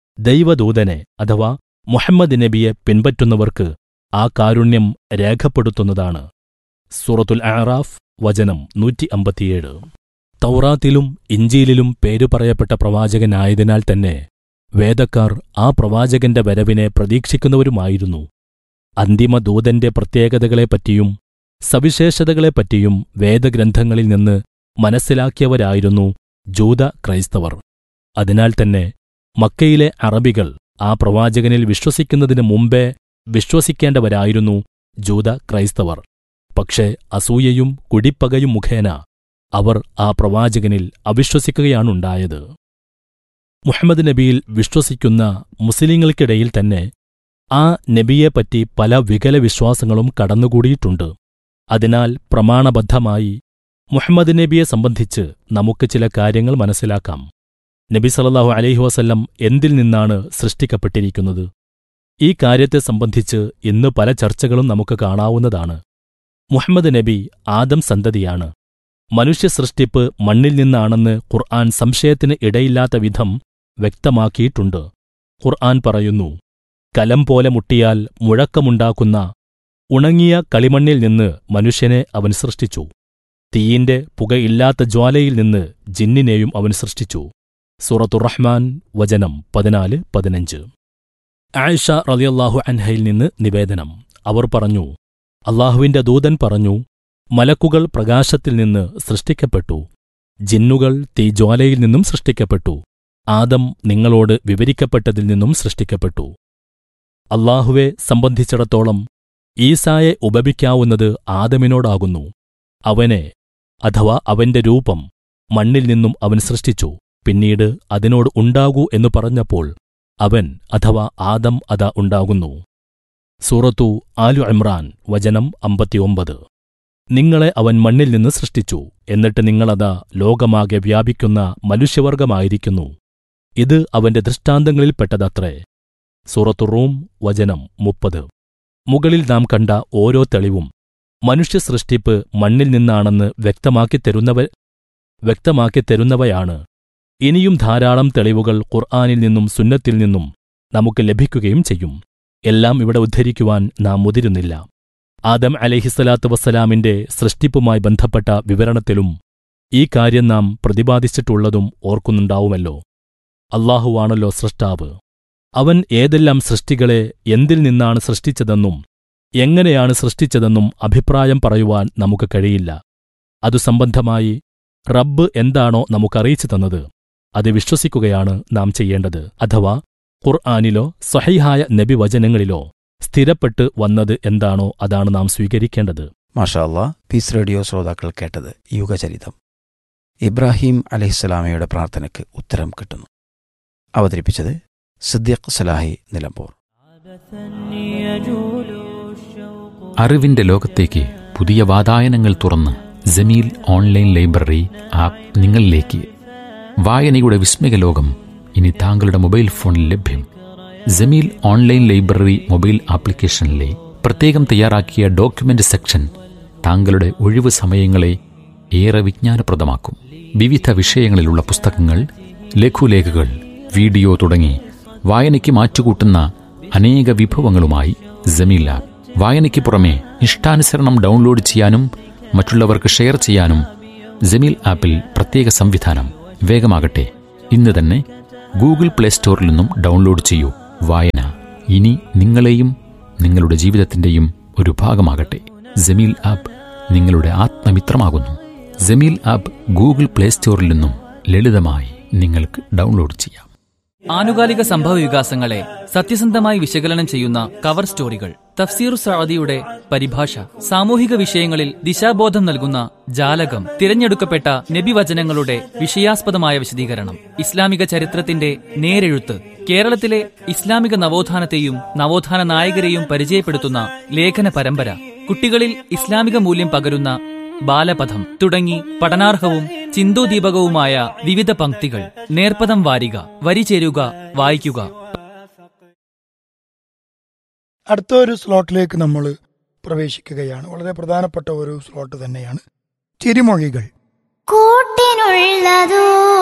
ദൈവദൂതനെ അഥവാ മുഹമ്മദ് നബിയെ പിൻപറ്റുന്നവർക്ക് ആ കാരുണ്യം രേഖപ്പെടുത്തുന്നതാണ് സൂറത്തുൽ ആറാഫ് വചനം നൂറ്റി അമ്പത്തിയേഴ് തൗറാത്തിലും ഇഞ്ചീലിലും പേരു പറയപ്പെട്ട പ്രവാചകനായതിനാൽ തന്നെ വേദക്കാർ ആ പ്രവാചകന്റെ വരവിനെ പ്രതീക്ഷിക്കുന്നവരുമായിരുന്നു അന്തിമ ദൂതന്റെ പ്രത്യേകതകളെപ്പറ്റിയും സവിശേഷതകളെപ്പറ്റിയും വേദഗ്രന്ഥങ്ങളിൽ നിന്ന് മനസ്സിലാക്കിയവരായിരുന്നു ജൂത ക്രൈസ്തവർ അതിനാൽ തന്നെ മക്കയിലെ അറബികൾ ആ പ്രവാചകനിൽ വിശ്വസിക്കുന്നതിന് മുമ്പേ വിശ്വസിക്കേണ്ടവരായിരുന്നു ജൂത ക്രൈസ്തവർ പക്ഷേ അസൂയയും കുടിപ്പകയും മുഖേന അവർ ആ പ്രവാചകനിൽ അവിശ്വസിക്കുകയാണുണ്ടായത് മുഹമ്മദ് നബിയിൽ വിശ്വസിക്കുന്ന മുസ്ലിങ്ങൾക്കിടയിൽ തന്നെ ആ നബിയെപ്പറ്റി പല വികല വിശ്വാസങ്ങളും കടന്നുകൂടിയിട്ടുണ്ട് അതിനാൽ പ്രമാണബദ്ധമായി മുഹമ്മദ് നബിയെ സംബന്ധിച്ച് നമുക്ക് ചില കാര്യങ്ങൾ മനസ്സിലാക്കാം നബി സല്ലല്ലാഹു അലൈഹി വസല്ലം എന്തിൽ നിന്നാണ് സൃഷ്ടിക്കപ്പെട്ടിരിക്കുന്നത് ഈ കാര്യത്തെ സംബന്ധിച്ച് ഇന്ന് പല ചർച്ചകളും നമുക്ക് കാണാവുന്നതാണ് മുഹമ്മദ് നബി ആദം സന്തതിയാണ് മനുഷ്യ സൃഷ്ടിപ്പ് മണ്ണിൽ നിന്നാണെന്ന് ഖുർആൻ സംശയത്തിന് ഇടയില്ലാത്ത വിധം വ്യക്തമാക്കിയിട്ടുണ്ട് ഖുർആൻ പറയുന്നു കലം പോലെ മുട്ടിയാൽ മുഴക്കമുണ്ടാക്കുന്ന ഉണങ്ങിയ കളിമണ്ണിൽ നിന്ന് മനുഷ്യനെ അവൻ സൃഷ്ടിച്ചു തീയിന്റെ പുകയില്ലാത്ത ജ്വാലയിൽ നിന്ന് ജിന്നിനെയും അവൻ സൃഷ്ടിച്ചു സൂറത്തുറഹ്മാൻ വചനം പതിനാല് പതിനഞ്ച് ആയിഷ റളിയല്ലാഹു അൻഹയിൽ നിന്ന് നിവേദനം അവർ പറഞ്ഞു അള്ളാഹുവിന്റെ ദൂതൻ പറഞ്ഞു മലക്കുകൾ പ്രകാശത്തിൽ നിന്ന് സൃഷ്ടിക്കപ്പെട്ടു ജിന്നുകൾ തീജ്വാലയിൽ നിന്നും സൃഷ്ടിക്കപ്പെട്ടു ആദം നിങ്ങളോട് വിവരിക്കപ്പെട്ടതിൽ നിന്നും സൃഷ്ടിക്കപ്പെട്ടു അള്ളാഹുവെ സംബന്ധിച്ചിടത്തോളം ഈസായെ ഉപമിക്കാവുന്നത് ആദമിനോടാകുന്നു അവനെ അഥവാ അവന്റെ രൂപം മണ്ണിൽ നിന്നും അവൻ സൃഷ്ടിച്ചു പിന്നീട് അതിനോട് ഉണ്ടാകൂ എന്നു പറഞ്ഞപ്പോൾ അവൻ അഥവാ ആദം അതാ ഉണ്ടാകുന്നു സൂറത്തു ആലു ഇമ്രാൻ വചനം അമ്പത്തിയൊമ്പത് നിങ്ങളെ അവൻ മണ്ണിൽ നിന്ന് സൃഷ്ടിച്ചു എന്നിട്ട് നിങ്ങളതാ ലോകമാകെ വ്യാപിക്കുന്ന മനുഷ്യവർഗമായിരിക്കുന്നു ഇത് അവന്റെ ദൃഷ്ടാന്തങ്ങളിൽപ്പെട്ടതത്രേ സൂറത്തു റൂം വചനം മുപ്പത് മുകളിൽ നാം കണ്ട ഓരോ തെളിവും മനുഷ്യ സൃഷ്ടിപ്പ് മണ്ണിൽ നിന്നാണെന്ന് വ്യക്തമാക്കിത്തരുന്നവ വ്യക്തമാക്കിത്തരുന്നവയാണ് ഇനിയും ധാരാളം തെളിവുകൾ ഖുർആാനിൽ നിന്നും സുന്നത്തിൽ നിന്നും നമുക്ക് ലഭിക്കുകയും ചെയ്യും എല്ലാം ഇവിടെ ഉദ്ധരിക്കുവാൻ നാം മുതിരുന്നില്ല ആദം അലഹിസ്സലാത്തു വസ്സലാമിന്റെ സൃഷ്ടിപ്പുമായി ബന്ധപ്പെട്ട വിവരണത്തിലും ഈ കാര്യം നാം പ്രതിപാദിച്ചിട്ടുള്ളതും ഓർക്കുന്നുണ്ടാവുമല്ലോ അള്ളാഹുവാണല്ലോ സൃഷ്ടാവ് അവൻ ഏതെല്ലാം സൃഷ്ടികളെ എന്തിൽ നിന്നാണ് സൃഷ്ടിച്ചതെന്നും എങ്ങനെയാണ് സൃഷ്ടിച്ചതെന്നും അഭിപ്രായം പറയുവാൻ നമുക്ക് കഴിയില്ല അതു സംബന്ധമായി റബ്ബ് എന്താണോ നമുക്കറിയിച്ചു തന്നത് അത് വിശ്വസിക്കുകയാണ് നാം ചെയ്യേണ്ടത് അഥവാ ഖുർആാനിലോ സ്വഹൈഹായ നബിവചനങ്ങളിലോ സ്ഥിരപ്പെട്ട് വന്നത് എന്താണോ അതാണ് നാം സ്വീകരിക്കേണ്ടത് മാഷാ അല്ലാ പീസ് റേഡിയോ ശ്രോതാക്കൾ കേട്ടത് യുഗചരിതം ഇബ്രാഹിം അലഹിസ്സലാമയുടെ പ്രാർത്ഥനയ്ക്ക് ഉത്തരം കിട്ടുന്നു അവതരിപ്പിച്ചത് സിദ്ദീഖ് സലാഹി നിലമ്പൂർ അറിവിന്റെ ലോകത്തേക്ക് പുതിയ വാതായനങ്ങൾ തുറന്ന് ജമീൽ ഓൺലൈൻ ലൈബ്രറി ആപ്പ് നിങ്ങളിലേക്ക് വായനയുടെ വിസ്മയ ലോകം ഇനി താങ്കളുടെ മൊബൈൽ ഫോണിൽ ലഭ്യം ജമീൽ ഓൺലൈൻ ലൈബ്രറി മൊബൈൽ ആപ്ലിക്കേഷനിലെ പ്രത്യേകം തയ്യാറാക്കിയ ഡോക്യുമെന്റ് സെക്ഷൻ താങ്കളുടെ ഒഴിവു സമയങ്ങളെ ഏറെ വിജ്ഞാനപ്രദമാക്കും വിവിധ വിഷയങ്ങളിലുള്ള പുസ്തകങ്ങൾ ലഘുലേഖകൾ വീഡിയോ തുടങ്ങി വായനയ്ക്ക് മാറ്റുകൂട്ടുന്ന അനേക വിഭവങ്ങളുമായി ജമീൽ ആപ്പ് വായനയ്ക്ക് പുറമെ ഇഷ്ടാനുസരണം ഡൗൺലോഡ് ചെയ്യാനും മറ്റുള്ളവർക്ക് ഷെയർ ചെയ്യാനും ജമീൽ ആപ്പിൽ പ്രത്യേക സംവിധാനം വേഗമാകട്ടെ ഇന്ന് തന്നെ ഗൂഗിൾ പ്ലേ സ്റ്റോറിൽ നിന്നും ഡൗൺലോഡ് ചെയ്യൂ വായന ഇനി നിങ്ങളെയും നിങ്ങളുടെ ജീവിതത്തിന്റെയും ഒരു ഭാഗമാകട്ടെ ജമീൽ ആപ്പ് നിങ്ങളുടെ ആത്മമിത്രമാകുന്നു ജമീൽ ആപ്പ് ഗൂഗിൾ പ്ലേ സ്റ്റോറിൽ നിന്നും ലളിതമായി നിങ്ങൾക്ക് ഡൗൺലോഡ് ചെയ്യാം ആനുകാലിക സംഭവ വികാസങ്ങളെ സത്യസന്ധമായി വിശകലനം ചെയ്യുന്ന കവർ സ്റ്റോറികൾ തഫ്സീർ സഅദിയുടെ പരിഭാഷ സാമൂഹിക വിഷയങ്ങളിൽ ദിശാബോധം നൽകുന്ന ജാലകം തിരഞ്ഞെടുക്കപ്പെട്ട നബിവചനങ്ങളുടെ വിഷയാസ്പദമായ വിശദീകരണം ഇസ്ലാമിക ചരിത്രത്തിന്റെ നേരെഴുത്ത് കേരളത്തിലെ ഇസ്ലാമിക നവോത്ഥാനത്തെയും നവോത്ഥാന നായകരെയും പരിചയപ്പെടുത്തുന്ന ലേഖന പരമ്പര കുട്ടികളിൽ ഇസ്ലാമിക മൂല്യം പകരുന്ന ബാലപഥം തുടങ്ങി പഠനാർഹവും ചിന്തോദീപകവുമായ വിവിധ പംക്തികൾ നേർപ്പദം വാരിക വരി ചേരുക വായിക്കുക അടുത്ത ഒരു സ്ലോട്ടിലേക്ക് നമ്മൾ പ്രവേശിക്കുകയാണ് വളരെ പ്രധാനപ്പെട്ട ഒരു സ്ലോട്ട് തന്നെയാണ് ചിരിമൊഴികൾ കൂട്ടിനുള്ളതോ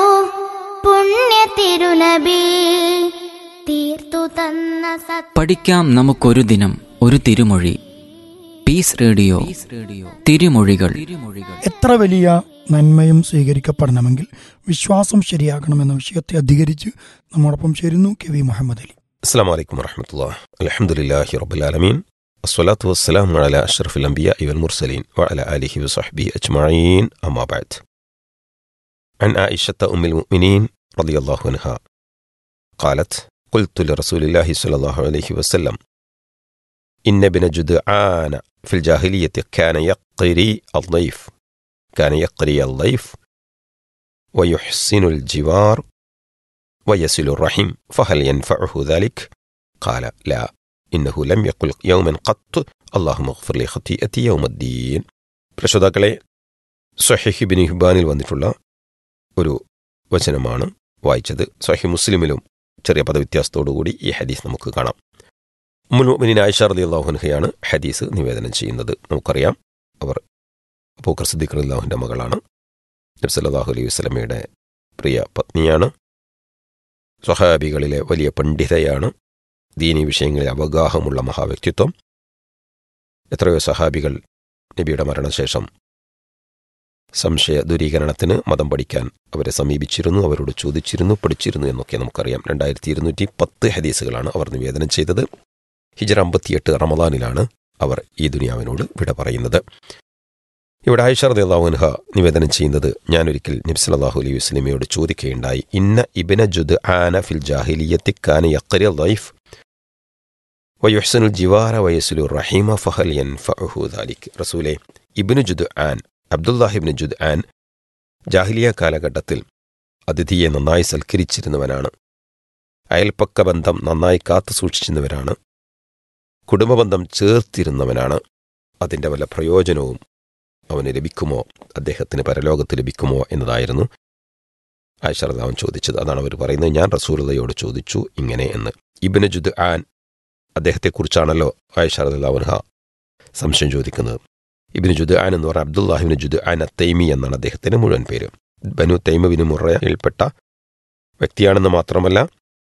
പുണ്യ തിരുനബി തീർത്തു തന്ന സത് പഠിക്കാം നമുക്കൊരു ദിനം ഒരു തിരുമൊഴി പീസ് റേഡിയോ തിരുമൊഴികൾ എത്ര വലിയ നന്മയും സ്വീകരിക്കപ്പെടണമെങ്കിൽ വിശ്വാസം ശരിയാക്കണമെന്ന വിഷയത്തെ അധികരിച്ച് നമ്മോടൊപ്പം ചേരുന്നു കെ വി മുഹമ്മദ് അലി السلام عليكم ورحمة الله الحمد لله رب العالمين الصلاة والسلام على أشرف الأنبياء والمرسلين وعلى آله وصحبه أجمعين أما بعد عن عائشة أم المؤمنين رضي الله عنها قالت قلت لرسول الله صلى الله عليه وسلم إن ابن جدعان في الجاهلية كان يقري الضيف كان يقري الضيف ويحسن الجوار ويصل الرحم فهل ينفعه ذلك؟ قال لا إنه لم يقل يوما قط اللهم اغفر لي خطيئتي يوم الدين പ്രശ്രോതാക്കളെ സഹിഹ് ബിൻ ഹിബാനിൽ വന്നിട്ടുള്ള ഒരു വചനമാണ് വായിച്ചത് സഹി മുസ്ലിമിലും ചെറിയ പദവ്യത്യാസത്തോടുകൂടി ഈ ഹദീസ് നമുക്ക് കാണാം മുൽമുമിനിൻ ആയിഷ റലി അള്ളാഹുൻഹയാണ് ഹദീസ് നിവേദനം ചെയ്യുന്നത് നമുക്കറിയാം അവർ അബൂക്കർ സിദ്ദീഖ് അള്ളാഹുവിൻ്റെ മകളാണ് നബ്സല്ലാഹു അലൈഹി വസ്ലമയുടെ പ്രിയ പത്നിയാണ് സ്വഹാബികളിലെ വലിയ പണ്ഡിതയാണ് ദീനി വിഷയങ്ങളിൽ അവഗാഹമുള്ള മഹാവ്യക്തിത്വം എത്രയോ സഹാബികൾ നബിയുടെ മരണശേഷം സംശയ ദൂരീകരണത്തിന് മതം പഠിക്കാൻ അവരെ സമീപിച്ചിരുന്നു അവരോട് ചോദിച്ചിരുന്നു പഠിച്ചിരുന്നു എന്നൊക്കെ നമുക്കറിയാം രണ്ടായിരത്തി ഇരുന്നൂറ്റി പത്ത് ഹദീസുകളാണ് അവർ നിവേദനം ചെയ്തത് ഹിജർ അമ്പത്തിയെട്ട് റമദാനിലാണ് അവർ ഈ ദുനിയാവിനോട് വിട പറയുന്നത് ഇവിടെ ആയിഷ റദിയല്ലാഹുൻഹ നിവേദനം ചെയ്യുന്നത് ഞാനൊരിക്കൽ നബ്സലാഹു അലൈഹി വസ്ലമയോട് ചോദിക്കുകയുണ്ടായി ഇന്ന ഇബിന ജുദ് ആന ഫിൽ ജാഹിലിയത്തി കാന യഖരി ലൈഫ് വയുഹ്സനുൽ ജിവാര വയസുലു റഹീമ ഫഹൽ യൻഫഉഹു ദാലിക് റസൂലെ ഇബ്നു ജുദ് ആൻ അബ്ദുല്ലാഹിബ്നു ജുദ് ആൻ ജാഹിലിയ കാലഘട്ടത്തിൽ അതിഥിയെ നന്നായി സൽക്കരിച്ചിരുന്നവനാണ് അയൽപ്പക്ക ബന്ധം നന്നായി കാത്തു സൂക്ഷിച്ചിരുന്നവരാണ് കുടുംബബന്ധം ചേർത്തിരുന്നവനാണ് അതിൻ്റെ വല്ല പ്രയോജനവും അവന് ലഭിക്കുമോ അദ്ദേഹത്തിന് പരലോകത്ത് ലഭിക്കുമോ എന്നതായിരുന്നു ആയിഷറദാവൻ ചോദിച്ചത് അതാണ് അവർ പറയുന്നത് ഞാൻ റസൂലതയോട് ചോദിച്ചു ഇങ്ങനെ എന്ന് ഇബിന് ജുദ് ആൻ അദ്ദേഹത്തെക്കുറിച്ചാണല്ലോ ആയിഷറദാവൻഹ സംശയം ചോദിക്കുന്നത് ഇബിന് ജുദ് ആൻ എന്ന് പറഞ്ഞാൽ അബ്ദുല്ലാഹിബിന് ജുദ് ആൻ തൈമി എന്നാണ് അദ്ദേഹത്തിന്റെ മുഴുവൻ പേര് ബനു തൈമബിന് മുറയിൽപ്പെട്ട വ്യക്തിയാണെന്ന് മാത്രമല്ല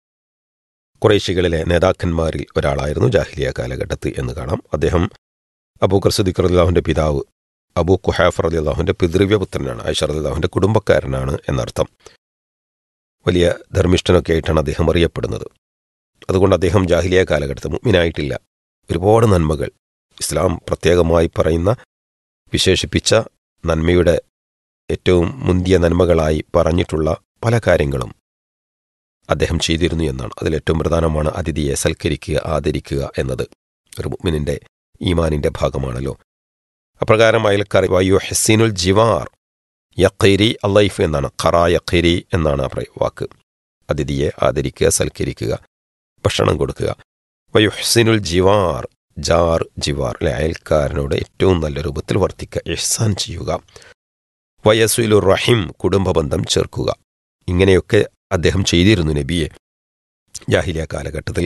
കുറേശികളിലെ നേതാക്കന്മാരിൽ ഒരാളായിരുന്നു ജാഹിലിയ കാലഘട്ടത്ത് എന്ന് കാണാം അദ്ദേഹം അബൂക്കർ സദിഖർ അള്ളാഹുവിന്റെ പിതാവ് അബൂ കുഹാഫർ അലി അള്ളാഹുവിന്റെ പിതൃവ്യപുത്രനാണ് ഐഷർ അലി അള്ളാഹുവിന്റെ കുടുംബക്കാരനാണ് എന്നർത്ഥം വലിയ ധർമ്മിഷ്ഠനൊക്കെ ആയിട്ടാണ് അദ്ദേഹം അറിയപ്പെടുന്നത് അതുകൊണ്ട് അദ്ദേഹം ജാഹിലിയ കാലഘട്ടത്തിൽ മുഗ്മിനായിട്ടില്ല ഒരുപാട് നന്മകൾ ഇസ്ലാം പ്രത്യേകമായി പറയുന്ന വിശേഷിപ്പിച്ച നന്മയുടെ ഏറ്റവും മുന്തിയ നന്മകളായി പറഞ്ഞിട്ടുള്ള പല കാര്യങ്ങളും അദ്ദേഹം ചെയ്തിരുന്നു എന്നാണ് അതിലേറ്റവും പ്രധാനമാണ് അതിഥിയെ സൽക്കരിക്കുക ആദരിക്കുക എന്നത് ഒരു മുഗ്മിനിന്റെ ഈമാനിന്റെ ഭാഗമാണല്ലോ അപ്രകാരം അയൽക്കറി വയു ഹെസീനുൽ ജിവാർ യഖൈരി അല്ലൈഫ് എന്നാണ് ഖറ യഖൈരി എന്നാണ് ആ വാക്ക് അതിഥിയെ ആദരിക്കുക സൽക്കരിക്കുക ഭക്ഷണം കൊടുക്കുക വയു ഹെസീനുൽ ജിവാർ ജാർ ജിവാർ അല്ലെ അയൽക്കാരനോട് ഏറ്റവും നല്ല രൂപത്തിൽ വർത്തിക്കുക ഇഹ്സാൻ ചെയ്യുക വയസുലു റഹിം കുടുംബബന്ധം ചേർക്കുക ഇങ്ങനെയൊക്കെ അദ്ദേഹം ചെയ്തിരുന്നു നബിയെ ജാഹിലിയ കാലഘട്ടത്തിൽ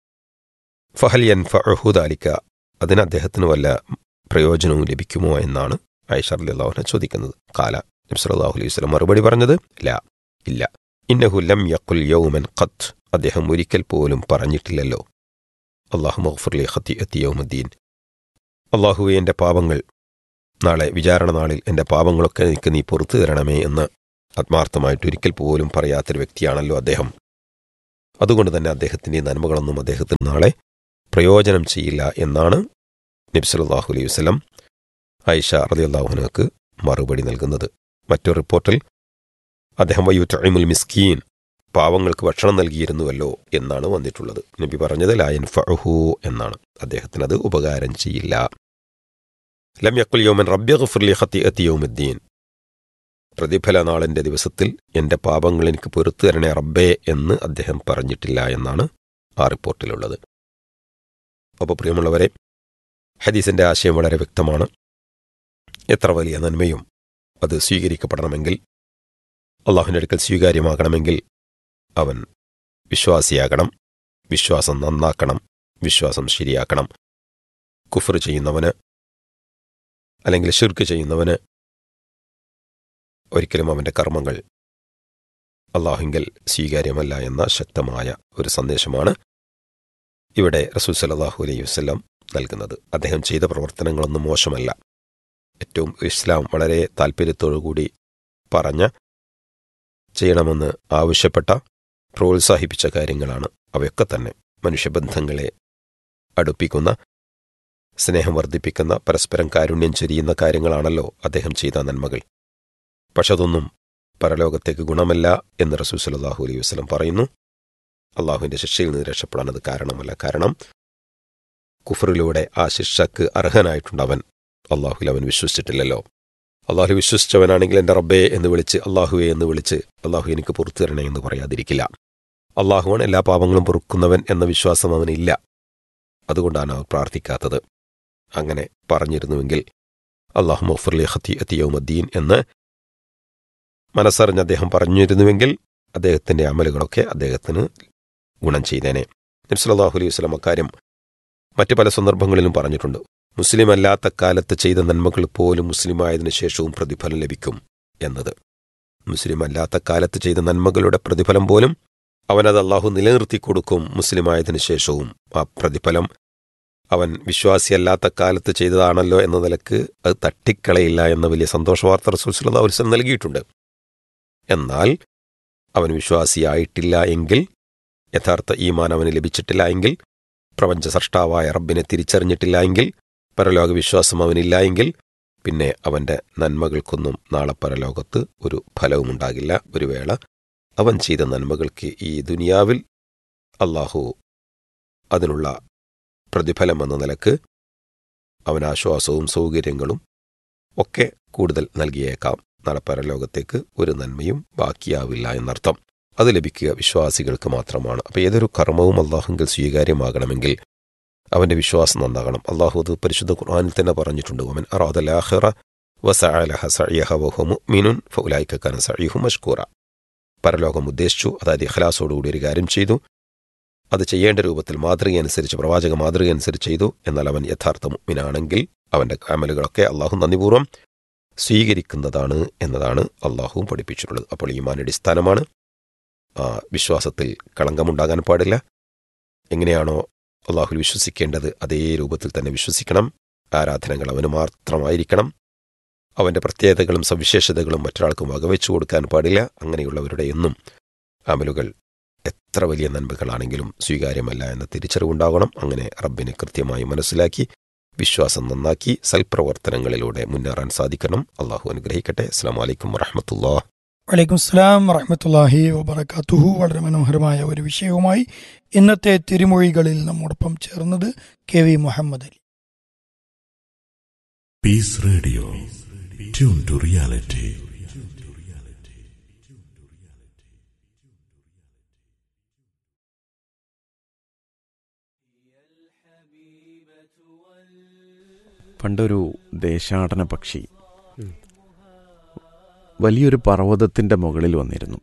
ഫഹൽ യൻ ഫഹുദാലിക്ക അതിന് അദ്ദേഹത്തിന് വല്ല പ്രയോജനവും ലഭിക്കുമോ എന്നാണ് ഐഷ അള്ളാഹുനെ ചോദിക്കുന്നത് കാല നബ്സലാഹു അലൈഹി വസ്ലം മറുപടി പറഞ്ഞത് ല ഇല്ല ഇന്നഹു ലം യഖുൽ യൗമൻ ഖത്ത് അദ്ദേഹം ഒരിക്കൽ പോലും പറഞ്ഞിട്ടില്ലല്ലോ അള്ളാഹു മഹ്ഫുർലി ഖത്തി എത്തി യൗമുദ്ദീൻ അള്ളാഹുവെ എൻ്റെ പാപങ്ങൾ നാളെ വിചാരണ നാളിൽ എൻ്റെ പാപങ്ങളൊക്കെ എനിക്ക് നീ പുറത്തു തരണമേ എന്ന് ആത്മാർത്ഥമായിട്ട് ഒരിക്കൽ പോലും പറയാത്തൊരു വ്യക്തിയാണല്ലോ അദ്ദേഹം അതുകൊണ്ട് തന്നെ അദ്ദേഹത്തിൻ്റെ നന്മകളൊന്നും അദ്ദേഹത്തിന് നാളെ പ്രയോജനം ചെയ്യില്ല എന്നാണ് നബ്സലാഹു അലൈഹി വസ്ലം ഐഷ റലിയല്ലാഹുനക്ക് മറുപടി നൽകുന്നത് മറ്റൊരു റിപ്പോർട്ടിൽ അദ്ദേഹം വയ്യുറ്റൈമുൽ മിസ്കീൻ പാവങ്ങൾക്ക് ഭക്ഷണം നൽകിയിരുന്നുവല്ലോ എന്നാണ് വന്നിട്ടുള്ളത് നബി പറഞ്ഞത് ലായൻ ഫഹു എന്നാണ് അദ്ദേഹത്തിന് അത് ഉപകാരം ചെയ്യില്ല ലം യക്കുൽ യോമൻ റബ്യഖുഫുർലി ഹത്തി അത്തിയോമുദ്ദീൻ പ്രതിഫല നാളിൻ്റെ ദിവസത്തിൽ എൻ്റെ പാപങ്ങൾ എനിക്ക് പൊറത്തു തരണേ റബ്ബേ എന്ന് അദ്ദേഹം പറഞ്ഞിട്ടില്ല എന്നാണ് ആ റിപ്പോർട്ടിലുള്ളത് അപ്പോൾ പ്രിയമുള്ളവരെ ഹദീസിൻ്റെ ആശയം വളരെ വ്യക്തമാണ് എത്ര വലിയ നന്മയും അത് സ്വീകരിക്കപ്പെടണമെങ്കിൽ അള്ളാഹുവിൻ്റെ അടുക്കൽ സ്വീകാര്യമാകണമെങ്കിൽ അവൻ വിശ്വാസിയാകണം വിശ്വാസം നന്നാക്കണം വിശ്വാസം ശരിയാക്കണം കുഫർ ചെയ്യുന്നവന് അല്ലെങ്കിൽ ഷിർക്ക് ചെയ്യുന്നവന് ഒരിക്കലും അവൻ്റെ കർമ്മങ്ങൾ അള്ളാഹുങ്കൽ സ്വീകാര്യമല്ല എന്ന ശക്തമായ ഒരു സന്ദേശമാണ് ഇവിടെ റസൂൽ സലാഹു അലൈഹി വസ്ല്ലാം നൽകുന്നത് അദ്ദേഹം ചെയ്ത പ്രവർത്തനങ്ങളൊന്നും മോശമല്ല ഏറ്റവും ഇസ്ലാം വളരെ താല്പര്യത്തോടുകൂടി പറഞ്ഞ ചെയ്യണമെന്ന് ആവശ്യപ്പെട്ട പ്രോത്സാഹിപ്പിച്ച കാര്യങ്ങളാണ് അവയൊക്കെ തന്നെ മനുഷ്യബന്ധങ്ങളെ അടുപ്പിക്കുന്ന സ്നേഹം വർദ്ധിപ്പിക്കുന്ന പരസ്പരം കാരുണ്യം ചൊരിയുന്ന കാര്യങ്ങളാണല്ലോ അദ്ദേഹം ചെയ്ത നന്മകൾ പക്ഷെ അതൊന്നും പരലോകത്തേക്ക് ഗുണമല്ല എന്ന് റസൂൽ സലാഹു അലൈഹി വസ്ലം പറയുന്നു അള്ളാഹുവിൻ്റെ ശിക്ഷയിൽ നിന്ന് രക്ഷപ്പെടാൻ അത് കാരണമല്ല കാരണം കുഫറിലൂടെ ആ ശിക്ഷക്ക് അർഹനായിട്ടുണ്ട് അവൻ അള്ളാഹുൽ അവൻ വിശ്വസിച്ചിട്ടില്ലല്ലോ അള്ളാഹു വിശ്വസിച്ചവനാണെങ്കിൽ എൻ്റെ റബ്ബേ എന്ന് വിളിച്ച് അള്ളാഹുവെ എന്ന് വിളിച്ച് അള്ളാഹു എനിക്ക് പുറത്തു തരണേ എന്ന് പറയാതിരിക്കില്ല അള്ളാഹുവാണ് എല്ലാ പാപങ്ങളും പൊറുക്കുന്നവൻ എന്ന വിശ്വാസം അവനില്ല അതുകൊണ്ടാണ് അവർ പ്രാർത്ഥിക്കാത്തത് അങ്ങനെ പറഞ്ഞിരുന്നുവെങ്കിൽ അള്ളാഹു മൊഫർലി ഹത്തി അത്തിയൗമദ്ദീൻ എന്ന് മനസ്സറിഞ്ഞ് അദ്ദേഹം പറഞ്ഞിരുന്നുവെങ്കിൽ അദ്ദേഹത്തിൻ്റെ അമലുകളൊക്കെ അദ്ദേഹത്തിന് ഗുണം ചെയ്തേനെ നബ്സലാഹു അലൈഹി വസ്ലം അക്കാര്യം മറ്റു പല സന്ദർഭങ്ങളിലും പറഞ്ഞിട്ടുണ്ട് മുസ്ലിം അല്ലാത്ത കാലത്ത് ചെയ്ത നന്മകൾ പോലും മുസ്ലിമായതിനു ശേഷവും പ്രതിഫലം ലഭിക്കും എന്നത് മുസ്ലിം അല്ലാത്ത കാലത്ത് ചെയ്ത നന്മകളുടെ പ്രതിഫലം പോലും അവനത് അള്ളാഹു നിലനിർത്തി കൊടുക്കും മുസ്ലിമായതിനു ശേഷവും ആ പ്രതിഫലം അവൻ വിശ്വാസിയല്ലാത്ത കാലത്ത് ചെയ്തതാണല്ലോ എന്ന നിലക്ക് അത് തട്ടിക്കളയില്ല എന്ന വലിയ സന്തോഷവാർത്ത റസൂൽ സല്ലാ വസ്ലം നൽകിയിട്ടുണ്ട് എന്നാൽ അവൻ വിശ്വാസിയായിട്ടില്ല എങ്കിൽ യഥാർത്ഥ ഈമാൻ അവന് ലഭിച്ചിട്ടില്ല എങ്കിൽ പ്രപഞ്ച സൃഷ്ടാവായ റബ്ബിനെ തിരിച്ചറിഞ്ഞിട്ടില്ല എങ്കിൽ പരലോക വിശ്വാസം അവനില്ല എങ്കിൽ പിന്നെ അവൻ്റെ നന്മകൾക്കൊന്നും നാളെ പരലോകത്ത് ഒരു ഫലവും ഉണ്ടാകില്ല ഒരു വേള അവൻ ചെയ്ത നന്മകൾക്ക് ഈ ദുനിയാവിൽ അള്ളാഹു അതിനുള്ള പ്രതിഫലം എന്ന നിലക്ക് അവൻ ആശ്വാസവും സൗകര്യങ്ങളും ഒക്കെ കൂടുതൽ നൽകിയേക്കാം നാളെ പരലോകത്തേക്ക് ഒരു നന്മയും ബാക്കിയാവില്ല എന്നർത്ഥം അത് ലഭിക്കുക വിശ്വാസികൾക്ക് മാത്രമാണ് അപ്പോൾ ഏതൊരു കർമ്മവും അള്ളാഹുങ്കിൽ സ്വീകാര്യമാകണമെങ്കിൽ അവന്റെ വിശ്വാസം നന്നാകണം അള്ളാഹു അത് പരിശുദ്ധ ഖുർആനിൽ തന്നെ പറഞ്ഞിട്ടുണ്ട് അവൻ അറാദലാഹിറ വസഅലഹ സഅയഹ വഹു മുഅ്മിനുൻ ഫഉലൈക കാന സഅയുഹു മഷ്കൂറ പരലോകം ഉദ്ദേശിച്ചു അതായത് ഇഖ്ലാസോടുകൂടി ഒരു കാര്യം ചെയ്തു അത് ചെയ്യേണ്ട രൂപത്തിൽ മാതൃക അനുസരിച്ച് പ്രവാചക മാതൃക അനുസരിച്ച് ചെയ്തു എന്നാൽ അവൻ യഥാർത്ഥ മുഅ്മിനാണെങ്കിൽ അവന്റെ അമലുകളൊക്കെ അള്ളാഹു നന്ദിപൂർവ്വം സ്വീകരിക്കുന്നതാണ് എന്നതാണ് അള്ളാഹുവും പഠിപ്പിച്ചിട്ടുള്ളത് അപ്പോൾ ഈമാൻ അടിസ്ഥാനമാണ് വിശ്വാസത്തിൽ കളങ്കമുണ്ടാകാൻ പാടില്ല എങ്ങനെയാണോ അള്ളാഹുൽ വിശ്വസിക്കേണ്ടത് അതേ രൂപത്തിൽ തന്നെ വിശ്വസിക്കണം ആരാധനകൾ അവന് മാത്രമായിരിക്കണം അവന്റെ പ്രത്യേകതകളും സവിശേഷതകളും മറ്റൊരാൾക്കും വകവെച്ചു കൊടുക്കാൻ പാടില്ല അങ്ങനെയുള്ളവരുടെ എന്നും അമലുകൾ എത്ര വലിയ നന്മകളാണെങ്കിലും സ്വീകാര്യമല്ല എന്ന തിരിച്ചറിവുണ്ടാകണം അങ്ങനെ റബ്ബിനെ കൃത്യമായി മനസ്സിലാക്കി വിശ്വാസം നന്നാക്കി സൽപ്രവർത്തനങ്ങളിലൂടെ മുന്നേറാൻ സാധിക്കണം അള്ളാഹു അനുഗ്രഹിക്കട്ടെ അസ്സാം വലൈക്കും വറഹമത്തുല്ലാ വലൈക്കും സ്ലാം വറഹമത്തല്ലാഹി വബർക്കാത്തുഹു വളരെ മനോഹരമായ ഒരു വിഷയവുമായി ഇന്നത്തെ തിരുമൊഴികളിൽ നമ്മോടൊപ്പം ചേർന്നത് K V Muhammad Ali Peace Radio tune to reality പണ്ടൊരു ദേശാടന പക്ഷി വലിയൊരു പർവ്വതത്തിൻ്റെ മുകളിൽ വന്നിരുന്നു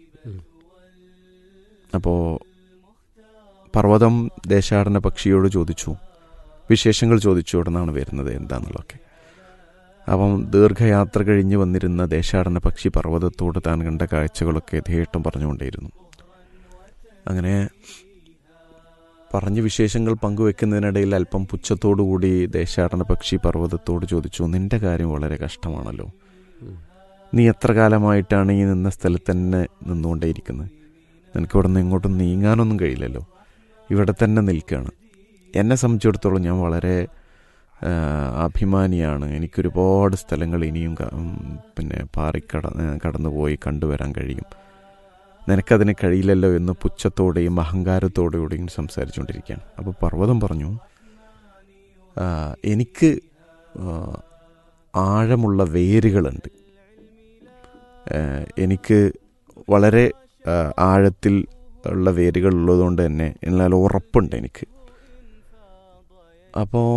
അപ്പോൾ പർവ്വതം ദേശാടന പക്ഷിയോട് ചോദിച്ചു വിശേഷങ്ങൾ ചോദിച്ചു ഉടനാണ് വരുന്നത് എന്താണെന്നുള്ളതൊക്കെ അപ്പം ദീർഘയാത്ര കഴിഞ്ഞ് വന്നിരുന്ന ദേശാടന പക്ഷി പർവ്വതത്തോട് താൻ കണ്ട കാഴ്ചകളൊക്കെ ധേട്ടം പറഞ്ഞുകൊണ്ടേയിരുന്നു അങ്ങനെ പറഞ്ഞ വിശേഷങ്ങൾ പങ്കുവെക്കുന്നതിനിടയിൽ അല്പം പുച്ഛത്തോടുകൂടി ദേശാടന പക്ഷി പർവ്വതത്തോട് ചോദിച്ചു നിന്റെ കാര്യം വളരെ കഷ്ടമാണല്ലോ നീ എത്ര കാലമായിട്ടാണ് ഈ നിന്ന സ്ഥലത്ത് തന്നെ നിന്നുകൊണ്ടേയിരിക്കുന്നത് നിനക്ക് ഇവിടെ നിന്ന് ഇങ്ങോട്ടും നീങ്ങാനൊന്നും കഴിയില്ലല്ലോ ഇവിടെ തന്നെ നിൽക്കുകയാണ് എന്നെ സംബന്ധിച്ചിടത്തോളം ഞാൻ വളരെ ആ, അഭിമാനിയാണ് എനിക്കൊരുപാട് സ്ഥലങ്ങൾ ഇനിയും ക- ഉം, പിന്നെ പാറിക്കട കടന്നു പോയി കണ്ടുവരാൻ കഴിയും നിനക്കതിന് കഴിയില്ലല്ലോ എന്ന് പുച്ഛത്തോടെയും അഹങ്കാരത്തോടെയും സംസാരിച്ചുകൊണ്ടിരിക്കുകയാണ് അപ്പോൾ പർവ്വതം പറഞ്ഞു "ആ, എനിക്ക് ആ, ആഴമുള്ള വേരുകളുണ്ട് ആ, എനിക്ക് വളരെ ആ, ആഴത്തിൽ ഉള്ള വേരുകൾ ഉള്ളതുകൊണ്ട് തന്നെ എന്നാൽ ഉറപ്പുണ്ട് എനിക്ക് അപ്പോൾ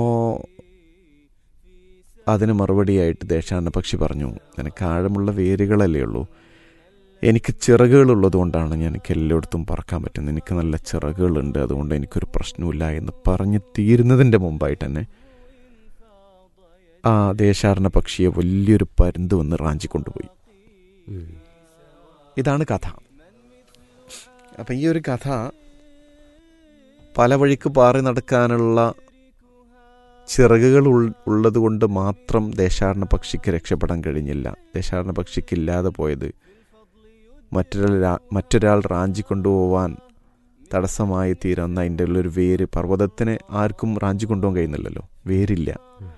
അതിന് മറുപടിയായിട്ട് ദേശാടന പക്ഷി പറഞ്ഞു നിനക്ക് ആഴമുള്ള വേരുകളല്ലേ ഉള്ളൂ എനിക്ക് ചിറകുകളുള്ളത് കൊണ്ടാണ് ഞാൻ എനിക്ക് എല്ലായിടത്തും പറക്കാൻ പറ്റുന്നത് എനിക്ക് നല്ല ചിറകുകളുണ്ട് അതുകൊണ്ട് എനിക്കൊരു പ്രശ്നമില്ല എന്ന് പറഞ്ഞ് തീരുന്നതിൻ്റെ മുമ്പായിട്ട് തന്നെ ആ ദേശാടന പക്ഷിയെ വലിയൊരു പരുന്ത് വന്ന് റാഞ്ചി കൊണ്ടുപോയി ഇതാണ് കഥ അപ്പം ഈ ഒരു കഥ പല വഴിക്ക് പാറി നടക്കാനുള്ള ചിറകുകൾ ഉൾ- ഉള്ളത് കൊണ്ട് മാത്രം ദേശാടന പക്ഷിക്ക് രക്ഷപ്പെടാൻ കഴിഞ്ഞില്ല ദേശാടന പക്ഷിക്ക് ഇല്ലാതെ പോയത് മറ്റൊരാൾ രാ- മറ്റൊരാൾ റാഞ്ചി കൊണ്ടുപോവാൻ തടസ്സമായി തീരുന്ന അതിൻ്റെ ഉള്ളൊരു വേര് പർവ്വതത്തിന് ആർക്കും റാഞ്ചി കൊണ്ടുപോകാൻ കഴിയുന്നില്ലല്ലോ വേരില്ല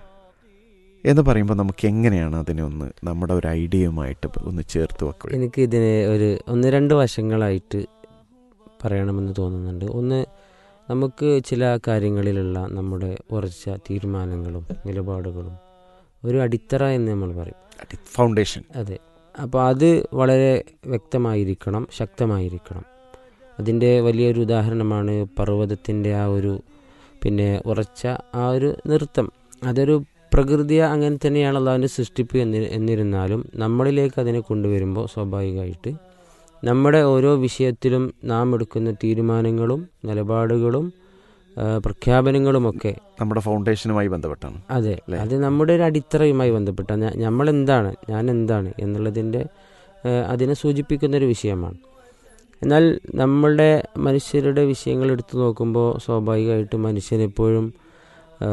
എന്ന് പറയുമ്പോൾ നമുക്ക് എങ്ങനെയാണ് അതിനെ ഒന്ന് നമ്മുടെ ഒരു ഐഡിയയുമായിട്ട് ഒന്ന് ചേർത്ത് വെക്കുക എനിക്ക് ഇതിനെ ഒരു ഒന്ന് രണ്ട് വശങ്ങളായിട്ട് പറയണമെന്ന് തോന്നുന്നുണ്ട് ഒന്ന് നമുക്ക് ചില കാര്യങ്ങളിലുള്ള നമ്മുടെ ഉറച്ച തീരുമാനങ്ങളും നിലപാടുകളും ഒരു അടിത്തറ എന്ന് നമ്മൾ പറയും ഫൗണ്ടേഷൻ അതെ അപ്പോൾ അത് വളരെ വ്യക്തമായിരിക്കണം ശക്തമായിരിക്കണം അതിൻ്റെ വലിയൊരു ഉദാഹരണമാണ് പർവ്വതത്തിൻ്റെ ആ ഒരു പിന്നെ ഉറച്ച ആ ഒരു നൃത്തം അതൊരു പ്രകൃതിയ അങ്ങനെ തന്നെയാണ് അള്ളാഹുവിൻ്റെ സൃഷ്ടിപ്പ് എന്നി എന്നിരുന്നാലും നമ്മളിലേക്ക് അതിനെ കൊണ്ടുവരുമ്പോൾ സ്വാഭാവികമായിട്ട് നമ്മുടെ ഓരോ വിഷയത്തിലും നാം എടുക്കുന്ന തീരുമാനങ്ങളും നിലപാടുകളും ആ, പ്രഖ്യാപനങ്ങളുമൊക്കെ നമ്മുടെ ഫൗണ്ടേഷനുമായി ബന്ധപ്പെട്ടാണ് അതെ അത് നമ്മുടെ ഒരു അടിത്തറയുമായി ബന്ധപ്പെട്ട നമ്മൾ എന്താണ് ഞാൻ എന്താണ് എന്നുള്ളതിൻ്റെ ആ, അതിനെ സൂചിപ്പിക്കുന്ന ഒരു വിഷയമാണ് എന്നാൽ നമ്മളുടെ മനുഷ്യരുടെ വിഷയങ്ങൾ എടുത്തു നോക്കുമ്പോൾ സ്വാഭാവികമായിട്ടും മനുഷ്യൻ എപ്പോഴും ആ,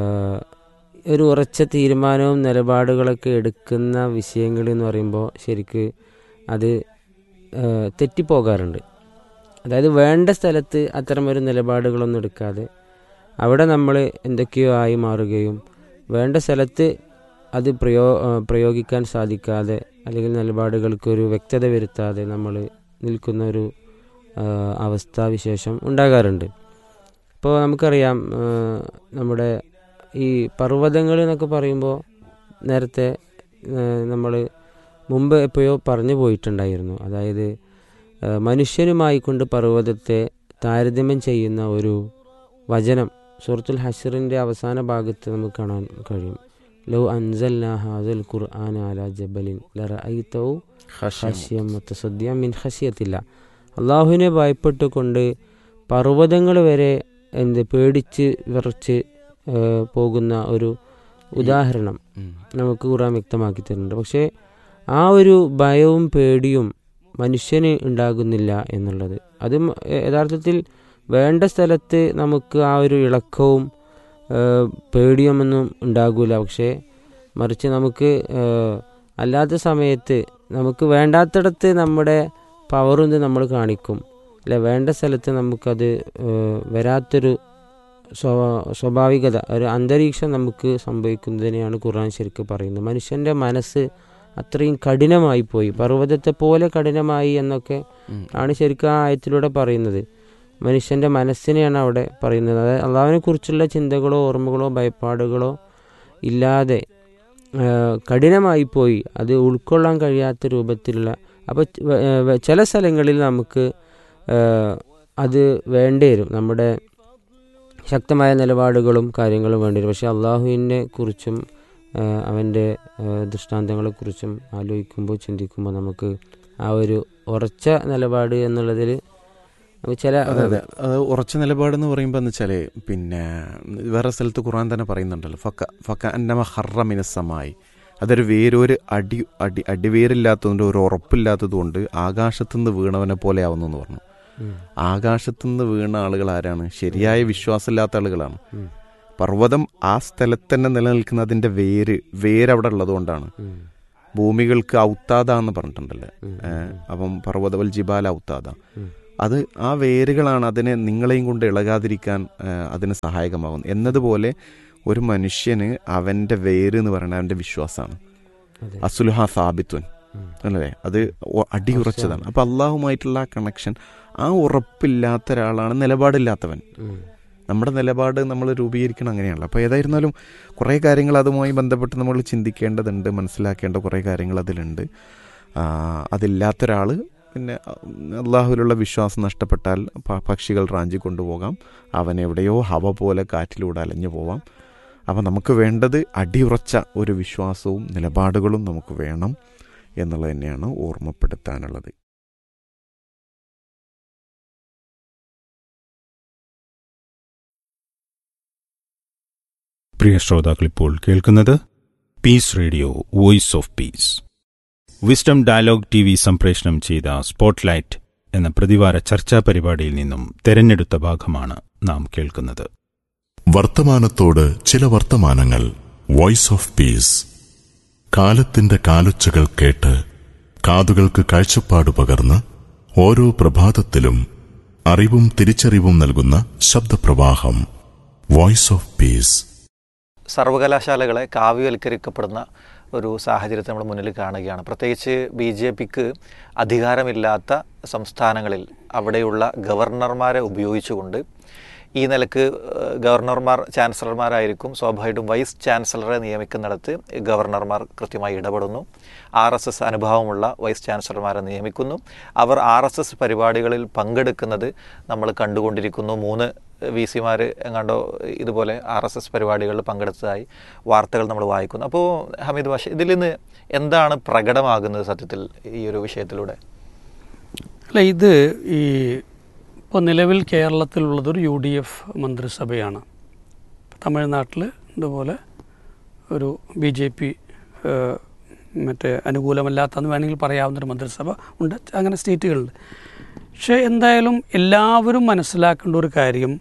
ഒരു ഉറച്ച തീരുമാനവും നിലപാടുകളൊക്കെ എടുക്കുന്ന വിഷയങ്ങൾ എന്ന് പറയുമ്പോൾ ശരിക്ക് അത് ആ, തെറ്റിപ്പോകാറുണ്ട് അതായത് വേണ്ട സ്ഥലത്ത് അത്തരമൊരു നിലപാടുകളൊന്നും എടുക്കാതെ അവിടെ നമ്മൾ എന്തൊക്കെയോ ആയി മാറുകയും വേണ്ട സ്ഥലത്ത് അത് പ്രയോ ആ, പ്രയോഗിക്കാൻ സാധിക്കാതെ അല്ലെങ്കിൽ നിലപാടുകൾക്കൊരു വ്യക്തത വരുത്താതെ നമ്മൾ നിൽക്കുന്ന ഒരു ആ, അവസ്ഥാവിശേഷം ഉണ്ടാകാറുണ്ട് ഇപ്പോൾ നമുക്കറിയാം ആ, നമ്മുടെ ഈ പർവ്വതങ്ങൾ എന്നൊക്കെ പറയുമ്പോൾ നേരത്തെ നമ്മൾ മുമ്പ് എപ്പോഴോ പറഞ്ഞു പോയിട്ടുണ്ടായിരുന്നു അതായത് ആ, മനുഷ്യനുമായി കൊണ്ട് പർവ്വതത്തെ താരതമ്യം ചെയ്യുന്ന ഒരു വചനം സൂറത്തുൽ ഹഷറിൻ്റെ അവസാന ഭാഗത്ത് നമുക്ക് കാണാൻ കഴിയും ലോ അൻസൽന ഹാദൽ ഖുർആൻ അല ജബലിൻ ലറഅയ്തഹു ഖശിയം മുത്തസദ്ദിയം മിൻ ഖശിയത്തില്ല അള്ളാഹുവിനെ ഭയപ്പെട്ടുകൊണ്ട് പർവ്വതങ്ങൾ വരെ എന്ത് പേടിച്ച് വിറച്ച് ആ, പോകുന്ന ഒരു ഉദാഹരണം നമുക്ക് ഖുർആൻ വ്യക്തമാക്കി തരുന്നുണ്ട് പക്ഷേ ആ ഒരു ഭയവും പേടിയും മനുഷ്യന് ഉണ്ടാകുന്നില്ല എന്നുള്ളത് അത് മ- യഥാർത്ഥത്തിൽ വേണ്ട സ്ഥലത്ത് നമുക്ക് ആ ഒരു ഇളക്കവും ആ, പേടിയുമൊന്നും ഉണ്ടാകില്ല പക്ഷേ മറിച്ച് നമുക്ക് ആ, അല്ലാത്ത സമയത്ത് നമുക്ക് വേണ്ടാത്തിടത്ത് നമ്മുടെ പവറും ഇത് നമ്മൾ കാണിക്കും അല്ലെ വേണ്ട സ്ഥലത്ത് നമുക്കത് ആ, വരാത്തൊരു സ്വ- സ്വാഭാവികത ഒരു അന്തരീക്ഷം നമുക്ക് സംഭവിക്കുന്നതിനെയാണ് ഖുർആൻ ശരിക്കും പറയുന്നത് മനുഷ്യൻ്റെ മനസ്സ് അത്രയും കഠിനമായി പോയി പർവ്വതത്തെ പോലെ കഠിനമായി എന്നൊക്കെ ആണ് ശരിക്കും ആ ആയത്തിലൂടെ പറയുന്നത് മനുഷ്യൻ്റെ മനസ്സിനെയാണ് അവിടെ പറയുന്നത് അതായത് അള്ളാഹുവിനെ കുറിച്ചുള്ള ചിന്തകളോ ഓർമ്മകളോ ഭയപ്പാടുകളോ ഇല്ലാതെ ആ, കഠിനമായി പോയി അത് ഉൾക്കൊള്ളാൻ കഴിയാത്ത രൂപത്തിലുള്ള അപ്പോൾ ചില സ്ഥലങ്ങളിൽ നമുക്ക് ആ, അത് വേണ്ടി വരും നമ്മുടെ ശക്തമായ നിലപാടുകളും കാര്യങ്ങളും വേണ്ടി വരും പക്ഷേ അള്ളാഹുവിനെ കുറിച്ചും ആ, അവൻ്റെ ആ, ദൃഷ്ടാന്തങ്ങളെക്കുറിച്ചും ആലോചിക്കുമ്പോൾ ചിന്തിക്കുമ്പോൾ നമുക്ക് ആ ഒരു ഉറച്ച നിലപാട് എന്നുള്ളതിൽ നമുക്ക് ചില അതെ അതെ അത് ഉറച്ച നിലപാടെന്ന് പറയുമ്പോൾ എന്ന് വെച്ചാൽ പിന്നെ വേറെ സ്ഥലത്ത് ഖുർആൻ തന്നെ പറയുന്നുണ്ടല്ലോ ഫക്ക ഫക്ക അന്നമ ഹറ മിനസ്സമായി അതൊരു വേരൊരു അടി അടി അടിവേരില്ലാത്തതുകൊണ്ട് ഒരു ഉറപ്പില്ലാത്തത് കൊണ്ട് ആകാശത്തുനിന്ന് വീണവനെ പോലെ ആവുന്നു എന്ന് പറഞ്ഞു ആകാശത്തുനിന്ന് വീണ ആളുകൾ ആരാണ് ശരിയായ വിശ്വാസമില്ലാത്ത ആളുകളാണ് പർവ്വതം ആ സ്ഥലത്ത് തന്നെ നിലനിൽക്കുന്നതിന്റെ വേര് വേര് അവിടെ ഉള്ളതുകൊണ്ടാണ് ഭൂമികൾക്ക് ഔത്താദ എന്ന് പറഞ്ഞിട്ടുണ്ടല്ലേ ഏഹ് അപ്പം പർവ്വതവൽ ജിബാല ഔത്താദ അത് ആ വേരുകളാണ് അതിനെ നിങ്ങളെയും കൊണ്ട് ഇളകാതിരിക്കാൻ ഏഹ് അതിന് സഹായകമാകുന്നത് എന്നതുപോലെ ഒരു മനുഷ്യന് അവന്റെ വേര് എന്ന് പറയുന്നത് അവന്റെ വിശ്വാസമാണ് അതെ. അസുലുഹ സാബിത്വൻ അല്ലേ അത് ഒ- അടിയുറച്ചതാണ് അപ്പൊ അള്ളാഹുമായിട്ടുള്ള ആ കണക്ഷൻ ആ ഉറപ്പില്ലാത്ത ഒരാളാണ് നിലപാടില്ലാത്തവൻ നമ്മുടെ നിലപാട് നമ്മൾ രൂപീകരിക്കണം അങ്ങനെയാണല്ലോ അപ്പോൾ ഏതായിരുന്നാലും കുറേ കാര്യങ്ങൾ അതുമായി ബന്ധപ്പെട്ട് നമ്മൾ ചിന്തിക്കേണ്ടതുണ്ട് മനസ്സിലാക്കേണ്ട കുറേ കാര്യങ്ങൾ അതിലുണ്ട് ആ, അതില്ലാത്ത ഒരാൾ പിന്നെ അള്ളാഹുവിലുള്ള വിശ്വാസം നഷ്ടപ്പെട്ടാൽ പ- പക്ഷികൾ റാഞ്ചി കൊണ്ടുപോകാം അവൻ എവിടെയോ ഹവ പോലെ കാറ്റിലൂടെ അലഞ്ഞു പോവാം അപ്പം നമുക്ക് വേണ്ടത് അടിയുറച്ച ഒരു വിശ്വാസവും നിലപാടുകളും നമുക്ക് വേണം എന്നുള്ളത് തന്നെയാണ് ഓർമ്മപ്പെടുത്താനുള്ളത് പ്രിയ ശ്രോതാക്കൾ ഇപ്പോൾ കേൾക്കുന്നത് Peace Radio voice of Peace wisdom dialogue T V സംപ്രേഷണം ചെയ്ത സ്പോട്ട്ലൈറ്റ് എന്ന പ്രതിവാര ചർച്ചാ പരിപാടിയിൽ നിന്നും തെരഞ്ഞെടുത്ത ഭാഗമാണ് നാം കേൾക്കുന്നത് വർത്തമാനത്തോട് ചില വർത്തമാനങ്ങൾ വോയിസ് ഓഫ് പീസ് കാലത്തിന്റെ കാലൊച്ചകൾ കേട്ട് കാതുകൾക്ക് കാഴ്ചപ്പാട് പകർന്ന് ഓരോ പ്രഭാതത്തിലും അറിവും തിരിച്ചറിവും നൽകുന്ന ശബ്ദപ്രവാഹം വോയിസ് ഓഫ് പീസ് സർവകലാശാലകളെ കാവ്യവൽക്കരിക്കപ്പെടുന്ന ഒരു സാഹചര്യത്തെ നമ്മൾ മുന്നിൽ കാണുകയാണ് പ്രത്യേകിച്ച് ബി ജെ പിക്ക് അധികാരമില്ലാത്ത സംസ്ഥാനങ്ങളിൽ അവിടെയുള്ള ഗവർണർമാരെ ഉപയോഗിച്ചുകൊണ്ട് ഈ നിലക്ക് ഏഹ്, ഗവർണർമാർ ചാൻസലർമാരായിരിക്കും സ്വാഭാവികമായിട്ടും വൈസ് ചാൻസലറെ നിയമിക്കുന്നിടത്ത് ഗവർണർമാർ കൃത്യമായി ഇടപെടുന്നു ആർ എസ് എസ് അനുഭവമുള്ള വൈസ് ചാൻസലർമാരെ നിയമിക്കുന്നു അവർ ആർ എസ് എസ് പരിപാടികളിൽ പങ്കെടുക്കുന്നത് നമ്മൾ കണ്ടുകൊണ്ടിരിക്കുന്നു മൂന്ന് വി സിമാർ എങ്ങാണ്ടോ ഇതുപോലെ ആർ എസ് എസ് പരിപാടികളിൽ പങ്കെടുത്തതായി വാർത്തകൾ നമ്മൾ വായിക്കുന്നു അപ്പോൾ ഹമീദ് ബാഷ ഇതിൽ നിന്ന് എന്താണ് പ്രകടമാകുന്നത് സത്യത്തിൽ ഈ ഒരു വിഷയത്തിലൂടെ അല്ല ഇത് ഈ ഇപ്പോൾ നിലവിൽ കേരളത്തിലുള്ളതൊരു യു ഡി എഫ് മന്ത്രിസഭയാണ് തമിഴ്നാട്ടിൽ ഇതുപോലെ ഒരു ബി ജെ പി മറ്റേ അനുകൂലമല്ലാത്തെന്ന് വേണമെങ്കിൽ പറയാവുന്നൊരു മന്ത്രിസഭ ഉണ്ട് അങ്ങനെ സ്റ്റേറ്റുകളുണ്ട് പക്ഷേ എന്തായാലും എല്ലാവരും മനസ്സിലാക്കേണ്ട ഒരു കാര്യം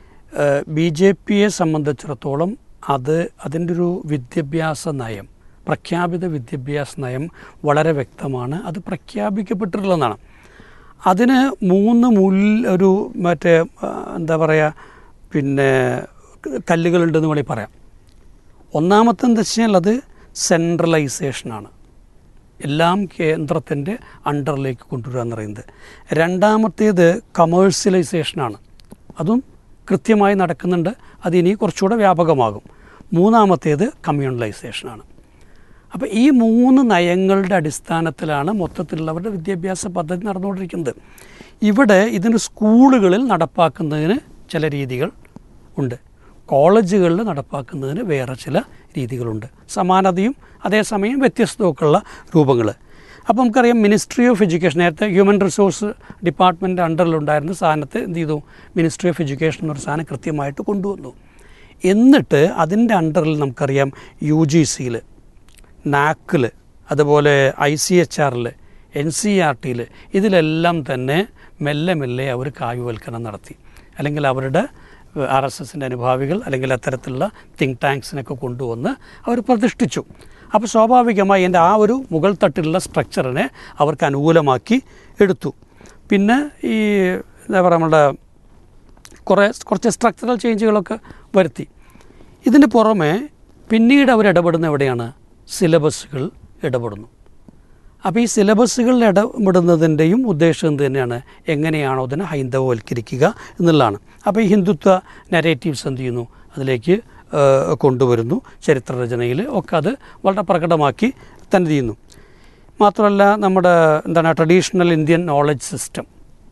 ബി ജെ പിയെ സംബന്ധിച്ചിടത്തോളം അത് അതിൻ്റെ ഒരു വിദ്യാഭ്യാസ നയം പ്രഖ്യാപിത വിദ്യാഭ്യാസ നയം വളരെ വ്യക്തമാണ് അത് പ്രഖ്യാപിക്കപ്പെട്ടിട്ടുള്ളതാണ് അതിന് മൂന്ന് മുൽ ഒരു മറ്റേ ആ, എന്താ പറയുക പിന്നെ കല്ലുകളുണ്ടെന്ന് വേണമെങ്കിൽ പറയാം ഒന്നാമത്തെ എന്താ വെച്ചാൽ അത് സെൻട്രലൈസേഷനാണ് എല്ലാം കേന്ദ്രത്തിൻ്റെ അണ്ടറിലേക്ക് കൊണ്ടുവരിക എന്ന് പറയുന്നത് രണ്ടാമത്തേത് കമേഴ്സ്യലൈസേഷനാണ് അതും കൃത്യമായി നടക്കുന്നുണ്ട് അത് ഇനി കുറച്ചുകൂടെ വ്യാപകമാകും മൂന്നാമത്തേത് കമ്മ്യൂണലൈസേഷനാണ് അപ്പോൾ ഈ മൂന്ന് നയങ്ങളുടെ അടിസ്ഥാനത്തിലാണ് മൊത്തത്തിലുള്ളവരുടെ വിദ്യാഭ്യാസ പദ്ധതി നടന്നുകൊണ്ടിരിക്കുന്നത് ഇവിടെ ഇതിന് സ്കൂളുകളിൽ നടപ്പാക്കുന്നതിന് ചില രീതികൾ ഉണ്ട് കോളേജുകളിൽ നടപ്പാക്കുന്നതിന് വേറെ ചില രീതികളുണ്ട് സമാനതയും അതേസമയം വ്യത്യസ്തമൊക്കെയുള്ള രൂപങ്ങൾ അപ്പോൾ നമുക്കറിയാം മിനിസ്ട്രി ഓഫ് എഡ്യൂക്കേഷൻ നേരത്തെ ഹ്യൂമൻ റിസോഴ്സ് ഡിപ്പാർട്ട്മെൻറ്റ് അണ്ടറിലുണ്ടായിരുന്ന സാധനത്തെ എന്ത് ചെയ്തു മിനിസ്ട്രി ഓഫ് എഡ്യൂക്കേഷൻ എന്നൊരു സാധനം കൃത്യമായിട്ട് കൊണ്ടുവന്നു എന്നിട്ട് അതിൻ്റെ അണ്ടറിൽ നമുക്കറിയാം യു ജി സിയിൽ നാക്കിൽ അതുപോലെ ഐ സി എച്ച് ആറിൽ എൻ സി ആർ ടിയിൽ ഇതിലെല്ലാം തന്നെ മെല്ലെ മെല്ലെ അവർ കാവ്യവൽക്കരണം നടത്തി അല്ലെങ്കിൽ അവരുടെ ആർ എസ് എസിൻ്റെ അനുഭാവികൾ അല്ലെങ്കിൽ അത്തരത്തിലുള്ള തിങ്ക് ടാങ്ക്സിനൊക്കെ കൊണ്ടുവന്ന് അവർ പ്രതിഷ്ഠിച്ചു അപ്പോൾ സ്വാഭാവികമായി എൻ്റെ ആ ഒരു മുകൾ തട്ടിലുള്ള സ്ട്രക്ചറിനെ അവർക്ക് അനുകൂലമാക്കി എടുത്തു പിന്നെ ഈ എന്താ പറയുക നമ്മുടെ കുറേ കുറച്ച് സ്ട്രക്ചറൽ ചേഞ്ചുകളൊക്കെ വരുത്തി ഇതിന് പുറമെ പിന്നീട് അവർ ഇടപെടുന്ന എവിടെയാണ് സിലബസുകൾ ഇടപെടുന്നു അപ്പോൾ ഈ സിലബസുകളിൽ ഇടപെടുന്നതിൻ്റെയും ഉദ്ദേശം എന്ത് തന്നെയാണ് എങ്ങനെയാണോ അതിനെ ഹൈന്ദവവൽക്കരിക്കുക എന്നുള്ളതാണ് അപ്പോൾ ഈ ഹിന്ദുത്വ നെറേറ്റീവ്സ് എന്ത് ചെയ്യുന്നു അതിലേക്ക് ഏഹ്, കൊണ്ടുവരുന്നു ചരിത്രരചനയിൽ ഒക്കെ അത് വളരെ പ്രകടമാക്കി തന്നെ ചെയ്യുന്നു മാത്രമല്ല നമ്മുടെ എന്താണ് ട്രഡീഷണൽ ഇന്ത്യൻ നോളജ് സിസ്റ്റം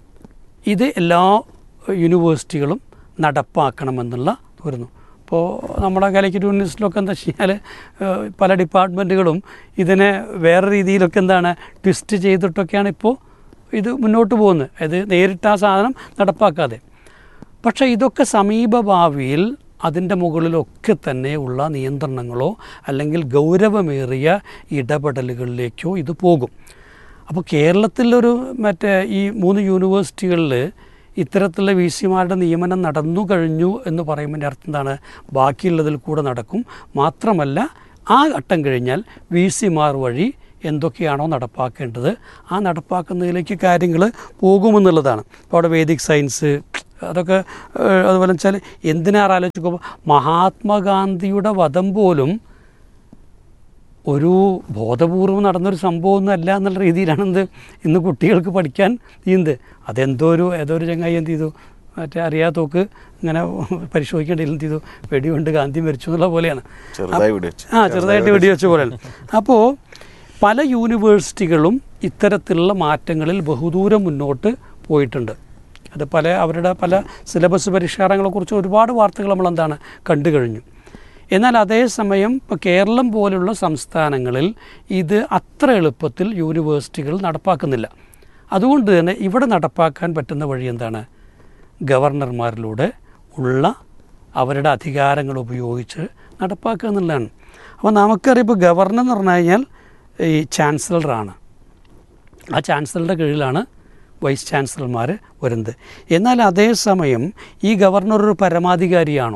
ഇത് എല്ലാ യൂണിവേഴ്സിറ്റികളും നടപ്പാക്കണമെന്നുള്ള വരുന്നു ഇപ്പോൾ നമ്മുടെ കാലിക്കറ്റ് യൂണിവേഴ്സിറ്റിയിലൊക്കെ എന്താ വെച്ച് കഴിഞ്ഞാൽ ഏഹ്, പല ഡിപ്പാർട്ട്മെൻറ്റുകളും ഇതിനെ വേറെ രീതിയിലൊക്കെ എന്താണ് ട്വിസ്റ്റ് ചെയ്തിട്ടൊക്കെയാണ് ഇപ്പോൾ ഇത് മുന്നോട്ട് പോകുന്നത് അത് നേരിട്ട് ആ സാധനം നടപ്പാക്കാതെ പക്ഷേ ഇതൊക്കെ സമീപ ഭാവിയിൽ അതിൻ്റെ മുകളിലൊക്കെ തന്നെ ഉള്ള നിയന്ത്രണങ്ങളോ അല്ലെങ്കിൽ ഗൗരവമേറിയ ഇടപെടലുകളിലേക്കോ ഇത് പോകും അപ്പോൾ കേരളത്തിലൊരു മറ്റേ ഈ മൂന്ന് യൂണിവേഴ്സിറ്റികളിൽ ഇത്തരത്തിലുള്ള വി സിമാരുടെ നിയമനം നടന്നു കഴിഞ്ഞു എന്ന് പറയുന്നതിൻ്റെ അർത്ഥം എന്താണ് ബാക്കിയുള്ളതിൽ കൂടെ നടക്കും മാത്രമല്ല ആ ഘട്ടം കഴിഞ്ഞാൽ വി സിമാർ വഴി എന്തൊക്കെയാണോ നടപ്പാക്കേണ്ടത് ആ നടപ്പാക്കുന്നതിലേക്ക് കാര്യങ്ങൾ പോകുമെന്നുള്ളതാണ് ഇപ്പോൾ അവിടെ വേദിക് സയൻസ് അതൊക്കെ ഏഹ്, അതുപോലെ വെച്ചാൽ എന്തിനാറ് ആലോചിക്കുമ്പോൾ മഹാത്മാഗാന്ധിയുടെ വധം പോലും ഒരു ബോധപൂർവം നടന്നൊരു സംഭവമൊന്നും അല്ല എന്നുള്ള രീതിയിലാണ് എന്ത് ഇന്ന് കുട്ടികൾക്ക് പഠിക്കാൻ ചെയ്യുന്നത് അതെന്തോ ഒരു ഏതോ ഒരു ചങ്ങായി എന്ത് ചെയ്തു മറ്റേ അറിയാത്തോക്ക് ഇങ്ങനെ പരിശോധിക്കേണ്ടതിൽ എന്ത് ചെയ്തു വെടികൊണ്ട് ഗാന്ധി മരിച്ചു എന്നുള്ള പോലെയാണ് ചെറുതായി വെടിവെച്ചു. ആ ചെറുതായിട്ട് വെടിവെച്ച പോലെയാണ് അപ്പോൾ പല യൂണിവേഴ്സിറ്റികളും ഇത്തരത്തിലുള്ള മാറ്റങ്ങളിൽ ബഹുദൂരം മുന്നോട്ട് പോയിട്ടുണ്ട് അത് പല അവരുടെ പല സിലബസ് പരിഷ്കാരങ്ങളെക്കുറിച്ച് ഒരുപാട് വാർത്തകൾ നമ്മൾ എന്താണ് കണ്ടു കഴിഞ്ഞു എന്നാൽ അതേസമയം ഇപ്പോൾ കേരളം പോലുള്ള സംസ്ഥാനങ്ങളിൽ ഇത് അത്ര എളുപ്പത്തിൽ യൂണിവേഴ്സിറ്റികൾ നടപ്പാക്കുന്നില്ല അതുകൊണ്ട് തന്നെ ഇവിടെ നടപ്പാക്കാൻ പറ്റുന്ന വഴി എന്താണ് ഗവർണർമാരിലൂടെ ഉള്ള അവരുടെ അധികാരങ്ങൾ ഉപയോഗിച്ച് നടപ്പാക്കുക എന്നുള്ളതാണ് അപ്പോൾ നമുക്കറിയാം ഇപ്പോൾ ഗവർണർ എന്ന് പറഞ്ഞു കഴിഞ്ഞാൽ ഈ ചാൻസലറാണ് ആ ചാൻസലറുടെ കീഴിലാണ് വൈസ് ചാൻസലർമാർ വരുന്നത് എന്നാൽ അതേസമയം ഈ ഗവർണർ ഒരു പരമാധികാരിയാണോ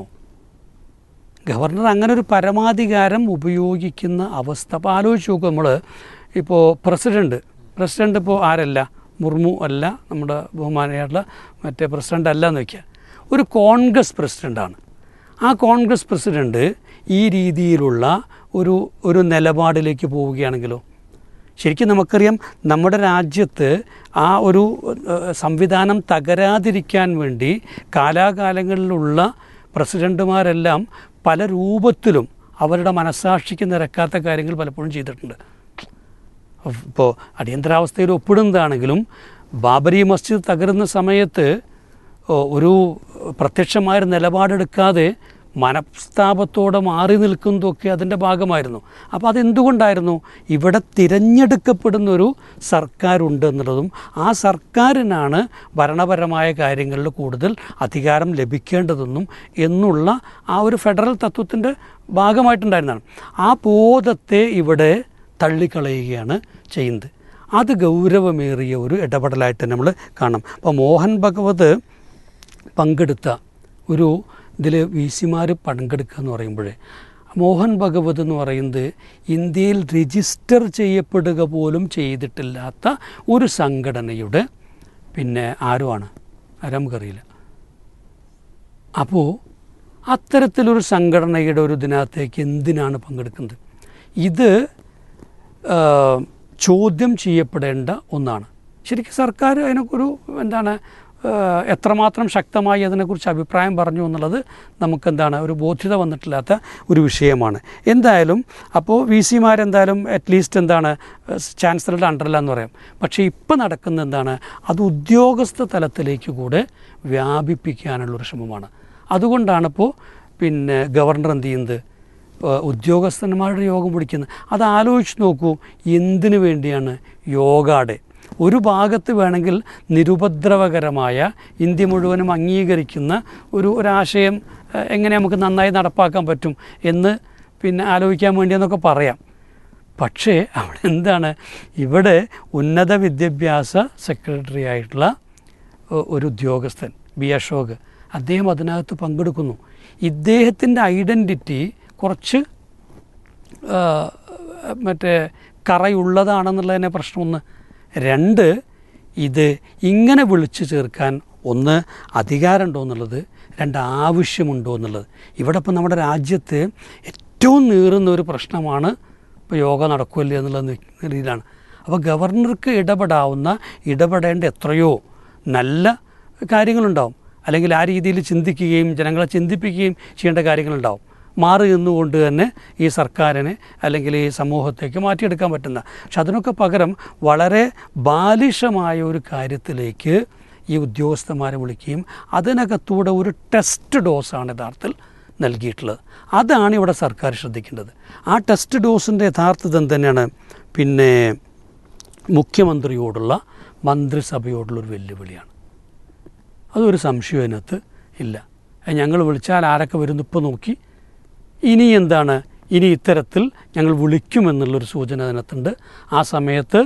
ഗവർണർ അങ്ങനെ ഒരു പരമാധികാരം ഉപയോഗിക്കുന്ന അവസ്ഥ അപ്പോൾ ആലോചിച്ച് നോക്കും നമ്മൾ ഇപ്പോൾ പ്രസിഡൻറ്റ് പ്രസിഡൻറ്റ് ഇപ്പോൾ ആരല്ല മുർമു അല്ല നമ്മുടെ ബഹുമാനമായിട്ടുള്ള മറ്റേ പ്രസിഡൻ്റ് അല്ല എന്ന് വയ്ക്കുക ഒരു കോൺഗ്രസ് പ്രസിഡൻ്റാണ് ആ കോൺഗ്രസ് പ്രസിഡൻറ്റ് ഈ രീതിയിലുള്ള ഒരു ഒരു നിലപാടിലേക്ക് പോവുകയാണെങ്കിലോ ശരിക്കും നമുക്കറിയാം നമ്മുടെ രാജ്യത്ത് ആ ഒരു ഏഹ്, സംവിധാനം തകരാതിരിക്കാൻ വേണ്ടി കാലാകാലങ്ങളിലുള്ള പ്രസിഡൻറ്റുമാരെല്ലാം പല രൂപത്തിലും അവരുടെ മനസാക്ഷിക്ക് നിരക്കാത്ത കാര്യങ്ങൾ പലപ്പോഴും ചെയ്തിട്ടുണ്ട് ഇപ്പോൾ അടിയന്തരാവസ്ഥയിൽ ഒപ്പിടുന്നതാണെങ്കിലും ബാബരി മസ്ജിദ് തകരുന്ന സമയത്ത് ഓ, ഒരു പ്രത്യക്ഷമായ ഒരു നിലപാടെടുക്കാതെ മനസ്താപത്തോടെ മാറി നിൽക്കുന്നതൊക്കെ അതിൻ്റെ ഭാഗമായിരുന്നു അപ്പോൾ അതെന്തുകൊണ്ടായിരുന്നു ഇവിടെ തിരഞ്ഞെടുക്കപ്പെടുന്ന ഒരു സർക്കാരുണ്ട് എന്നുള്ളതും ആ സർക്കാരിനാണ് ഭരണപരമായ കാര്യങ്ങളിൽ കൂടുതൽ അധികാരം ലഭിക്കേണ്ടതെന്നും എന്നുള്ള ആ ഒരു ഫെഡറൽ തത്വത്തിൻ്റെ ഭാഗമായിട്ടുണ്ടായിരുന്നതാണ് ആ ബോധത്തെ ഇവിടെ തള്ളിക്കളയുകയാണ് ചെയ്യുന്നത് അത് ഗൗരവമേറിയ ഒരു ഇടപെടലായിട്ട് നമ്മൾ കാണാം അപ്പോൾ മോഹൻ ഭഗവത് പങ്കെടുത്ത ഒരു ഇതിൽ വി സിമാർ പങ്കെടുക്കുക എന്ന് പറയുമ്പോഴേ മോഹൻ ഭഗവത് എന്ന് പറയുന്നത് ഇന്ത്യയിൽ രജിസ്റ്റർ ചെയ്യപ്പെടുക പോലും ചെയ്തിട്ടില്ലാത്ത ഒരു സംഘടനയുടെ പിന്നെ ആരുമാണ് ആരാ നമുക്കറിയില്ല അപ്പോൾ അത്തരത്തിലൊരു സംഘടനയുടെ ഒരു ഇതിനകത്തേക്ക് എന്തിനാണ് പങ്കെടുക്കുന്നത് ഇത് ആ, ചോദ്യം ചെയ്യപ്പെടേണ്ട ഒന്നാണ് ശരിക്കും സർക്കാർ അതിനൊരു എന്താണ് ആ, എത്രമാത്രം ശക്തമായി അതിനെക്കുറിച്ച് അഭിപ്രായം പറഞ്ഞു എന്നുള്ളത് നമുക്കെന്താണ് ഒരു ബോധ്യത വന്നിട്ടില്ലാത്ത ഒരു വിഷയമാണ് എന്തായാലും അപ്പോൾ വി സിമാരെന്തായാലും അറ്റ്ലീസ്റ്റ് എന്താണ് ചാൻസലറുടെ അണ്ടറിലാന്ന് പറയാം പക്ഷേ ഇപ്പോൾ നടക്കുന്ന എന്താണ് അത് ഉദ്യോഗസ്ഥ തലത്തിലേക്ക് കൂടെ വ്യാപിപ്പിക്കാനുള്ളൊരു ശ്രമമാണ് അതുകൊണ്ടാണ് ഇപ്പോൾ പിന്നെ ഗവർണർ എന്ത് ചെയ്യുന്നത് ഏഹ് ഉദ്യോഗസ്ഥന്മാരുടെ യോഗം വിളിക്കുന്നത് അത് ആലോചിച്ച് നോക്കൂ എന്തിനു വേണ്ടിയാണ് യോഗയുടെ ഒരു ഭാഗത്ത് വേണമെങ്കിൽ നിരുപദ്രവകരമായ ഇന്ത്യ മുഴുവനും അംഗീകരിക്കുന്ന ഒരു ഒരാശയം ഏഹ് എങ്ങനെ നമുക്ക് നന്നായി നടപ്പാക്കാൻ പറ്റും എന്ന് പിന്നെ ആലോചിക്കാൻ വേണ്ടിയെന്നൊക്കെ പറയാം പക്ഷേ അവിടെ എന്താണ് ഇവിടെ ഉന്നത വിദ്യാഭ്യാസ സെക്രട്ടറി ആയിട്ടുള്ള ഒ- ഒരു ഉദ്യോഗസ്ഥൻ ബി അശോക് അദ്ദേഹം അതിനകത്ത് പങ്കെടുക്കുന്നു ഇദ്ദേഹത്തിൻ്റെ ഐഡൻറ്റിറ്റി കുറച്ച് ആ, മറ്റേ കറയുള്ളതാണെന്നുള്ളതിനെ പ്രശ്നം ഒന്ന് രണ്ട് ഇത് ഇങ്ങനെ വിളിച്ചു ചേർക്കാൻ ഒന്ന് അധികാരമുണ്ടോ എന്നുള്ളത് രണ്ട് ആവശ്യമുണ്ടോ എന്നുള്ളത് ഇവിടെ ഇപ്പം നമ്മുടെ രാജ്യത്ത് ഏറ്റവും നീറുന്ന ഒരു പ്രശ്നമാണ് ഇപ്പോൾ യോഗ നടക്കുമല്ലേ എന്നുള്ള രീതിയിലാണ് അപ്പോൾ ഗവർണർക്ക് ഇടപെടാവുന്ന ഇടപെടേണ്ട എത്രയോ നല്ല കാര്യങ്ങളുണ്ടാവും അല്ലെങ്കിൽ ആ രീതിയിൽ ചിന്തിക്കുകയും ജനങ്ങളെ ചിന്തിപ്പിക്കുകയും ചെയ്യേണ്ട കാര്യങ്ങളുണ്ടാവും മാറി നിന്നുകൊണ്ട് തന്നെ ഈ സർക്കാരിനെ അല്ലെങ്കിൽ ഈ സമൂഹത്തേക്ക് മാറ്റിയെടുക്കാൻ പറ്റുന്ന പക്ഷെ അതിനൊക്കെ പകരം വളരെ ബാലിഷമായ ഒരു കാര്യത്തിലേക്ക് ഈ ഉദ്യോഗസ്ഥന്മാരെ വിളിക്കുകയും അതിനകത്തൂടെ ഒരു ടെസ്റ്റ് ഡോസാണ് യഥാർത്ഥത്തിൽ നൽകിയിട്ടുള്ളത് അതാണ് ഇവിടെ സർക്കാർ ശ്രദ്ധിക്കേണ്ടത് ആ ടെസ്റ്റ് ഡോസിൻ്റെ യഥാർത്ഥം തന്നെയാണ് പിന്നെ മുഖ്യമന്ത്രിയോടുള്ള മന്ത്രിസഭയോടുള്ളൊരു വെല്ലുവിളിയാണ് അതൊരു സംശയം അതിനകത്ത് ഇല്ല ഞങ്ങൾ വിളിച്ചാൽ ആരൊക്കെ വരുന്നു ഇപ്പോൾ നോക്കി ഇനി എന്താണ് ഇനി ഇത്തരത്തിൽ ഞങ്ങൾ വിളിക്കുമെന്നുള്ളൊരു സൂചന അതിനകത്തുണ്ട് ആ സമയത്ത്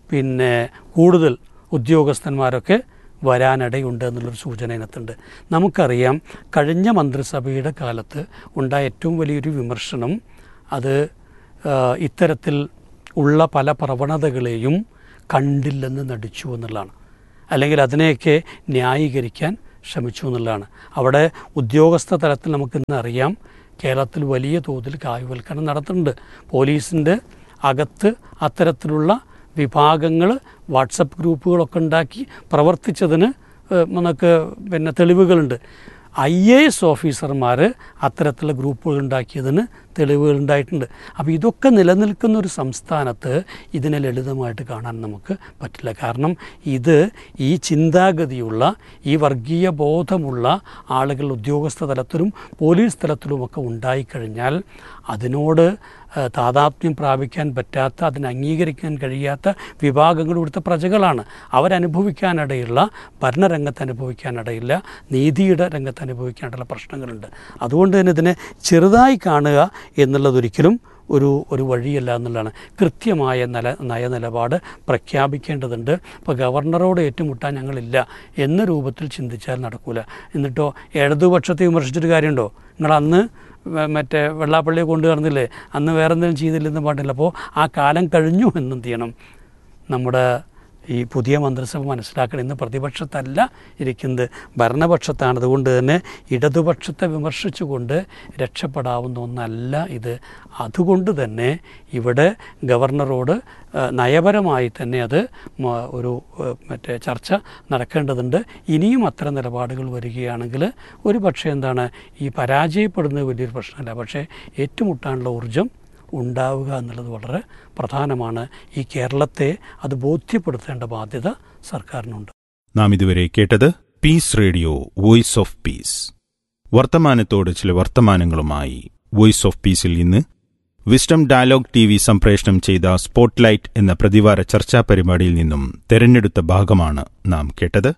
പിന്നെ കൂടുതൽ ഉദ്യോഗസ്ഥന്മാരൊക്കെ വരാനിടയുണ്ട് എന്നുള്ളൊരു സൂചന ഇതിനകത്തുണ്ട് നമുക്കറിയാം കഴിഞ്ഞ മന്ത്രിസഭയുടെ കാലത്ത് ഉണ്ടായ ഏറ്റവും വലിയൊരു വിമർശനം അത് ആ, ഇത്തരത്തിൽ ഉള്ള പല പ്രവണതകളെയും കണ്ടില്ലെന്ന് നടിച്ചു എന്നുള്ളതാണ് അല്ലെങ്കിൽ അതിനെയൊക്കെ ന്യായീകരിക്കാൻ ശ്രമിച്ചു എന്നുള്ളതാണ് അവിടെ ഉദ്യോഗസ്ഥ തലത്തിൽ നമുക്കിന്ന് അറിയാം കേരളത്തിൽ വലിയ തോതിൽ കായ്വൽക്കരണം നടത്തുന്നുണ്ട് പോലീസിൻ്റെ അകത്ത് അത്തരത്തിലുള്ള വിഭാഗങ്ങൾ വാട്സപ്പ് ഗ്രൂപ്പുകളൊക്കെ ഉണ്ടാക്കി പ്രവർത്തിച്ചതിന് ഏഹ്, നമുക്ക് പിന്നെ തെളിവുകളുണ്ട് ഐ എ എസ് ഓഫീസർമാർ അത്തരത്തിലുള്ള ഗ്രൂപ്പുകൾ ഉണ്ടാക്കിയതിന് തെളിവുകൾ ഉണ്ടായിട്ടുണ്ട് അപ്പോൾ ഇതൊക്കെ നിലനിൽക്കുന്ന ഒരു സംസ്ഥാനത്ത് ഇതിനെ ലളിതമായിട്ട് കാണാൻ നമുക്ക് പറ്റില്ല കാരണം ഇത് ഈ ചിന്താഗതിയുള്ള ഈ വർഗീയ ബോധമുള്ള ആളുകൾ ഉദ്യോഗസ്ഥ തലത്തിലും പോലീസ് തലത്തിലുമൊക്കെ ഉണ്ടായിക്കഴിഞ്ഞാൽ അതിനോട് ഏഹ്, താതാത്മ്യം പ്രാപിക്കാൻ പറ്റാത്ത അതിനെ അംഗീകരിക്കാൻ കഴിയാത്ത വിഭാഗങ്ങൾ ഇവിടുത്തെ പ്രജകളാണ് അവരനുഭവിക്കാനിടയുള്ള ഭരണരംഗത്ത് അനുഭവിക്കാനിടയില്ല നീതിയുടെ രംഗത്ത് അനുഭവിക്കാനിടയുള്ള പ്രശ്നങ്ങളുണ്ട് അതുകൊണ്ട് തന്നെ ഇതിനെ ചെറുതായി കാണുക എന്നുള്ളതൊരിക്കലും ഒരു ഒരു വഴിയല്ല എന്നുള്ളതാണ് കൃത്യമായ നില നയനിലപാട് പ്രഖ്യാപിക്കേണ്ടതുണ്ട് ഇപ്പോൾ ഗവർണറോട് ഏറ്റുമുട്ടാൻ ഞങ്ങളില്ല എന്ന രൂപത്തിൽ ചിന്തിച്ചാൽ നടക്കൂല എന്നിട്ടോ ഇടതുപക്ഷത്തെ വിമർശിച്ചിട്ട് കാര്യമുണ്ടോ നിങ്ങൾ അന്ന് വ- മറ്റേ വെള്ളാപ്പള്ളിയെ കൊണ്ടു നടന്നില്ലേ അന്ന് വേറെ എന്തെങ്കിലും ചെയ്തില്ലെന്ന് പാടില്ല അപ്പോൾ ആ കാലം കഴിഞ്ഞു എന്നെന്ത് ചെയ്യണം നമ്മുടെ ഈ പുതിയ മന്ത്രിസഭ മനസ്സിലാക്കണം ഇന്ന് പ്രതിപക്ഷത്തല്ല ഇരിക്കുന്നത് ഭരണപക്ഷത്താണ് അതുകൊണ്ട് തന്നെ ഇടതുപക്ഷത്തെ വിമർശിച്ചുകൊണ്ട് രക്ഷപ്പെടാവുന്ന ഒന്നല്ല ഇത് അതുകൊണ്ട് തന്നെ ഇവിടെ ഗവർണറോട് ആ, നയപരമായി തന്നെ അത് മ- ഒരു ആ, മറ്റേ ചർച്ച നടക്കേണ്ടതുണ്ട് ഇനിയും അത്തരം നിലപാടുകൾ വരികയാണെങ്കിൽ ഒരു പക്ഷേ എന്താണ് ഈ പരാജയപ്പെടുന്നത് വലിയൊരു പ്രശ്നമല്ല പക്ഷേ ഏറ്റുമുട്ടാനുള്ള ഊർജം ഉണ്ടാവുക എന്നുള്ളത് വളരെ പ്രധാനമാണ് ഈ കേരളത്തെ അത് ബോധ്യപ്പെടുത്തേണ്ട ബാധ്യത സർക്കാരിനുണ്ട് നാം ഇതുവരെ കേട്ടത് Peace Radio voice of Peace വർത്തമാനത്തോട് ചില വർത്തമാനങ്ങളുമായി വോയിസ് ഓഫ് പീസിൽ ഇന്ന് വിസ്ഡം ഡയലോഗ് ടി വി സംപ്രേഷണം ചെയ്ത സ്പോട്ട്ലൈറ്റ് എന്ന പ്രതിവാര ചർച്ചാ പരിപാടിയിൽ നിന്നും തെരഞ്ഞെടുത്ത ഭാഗമാണ് നാം കേട്ടത്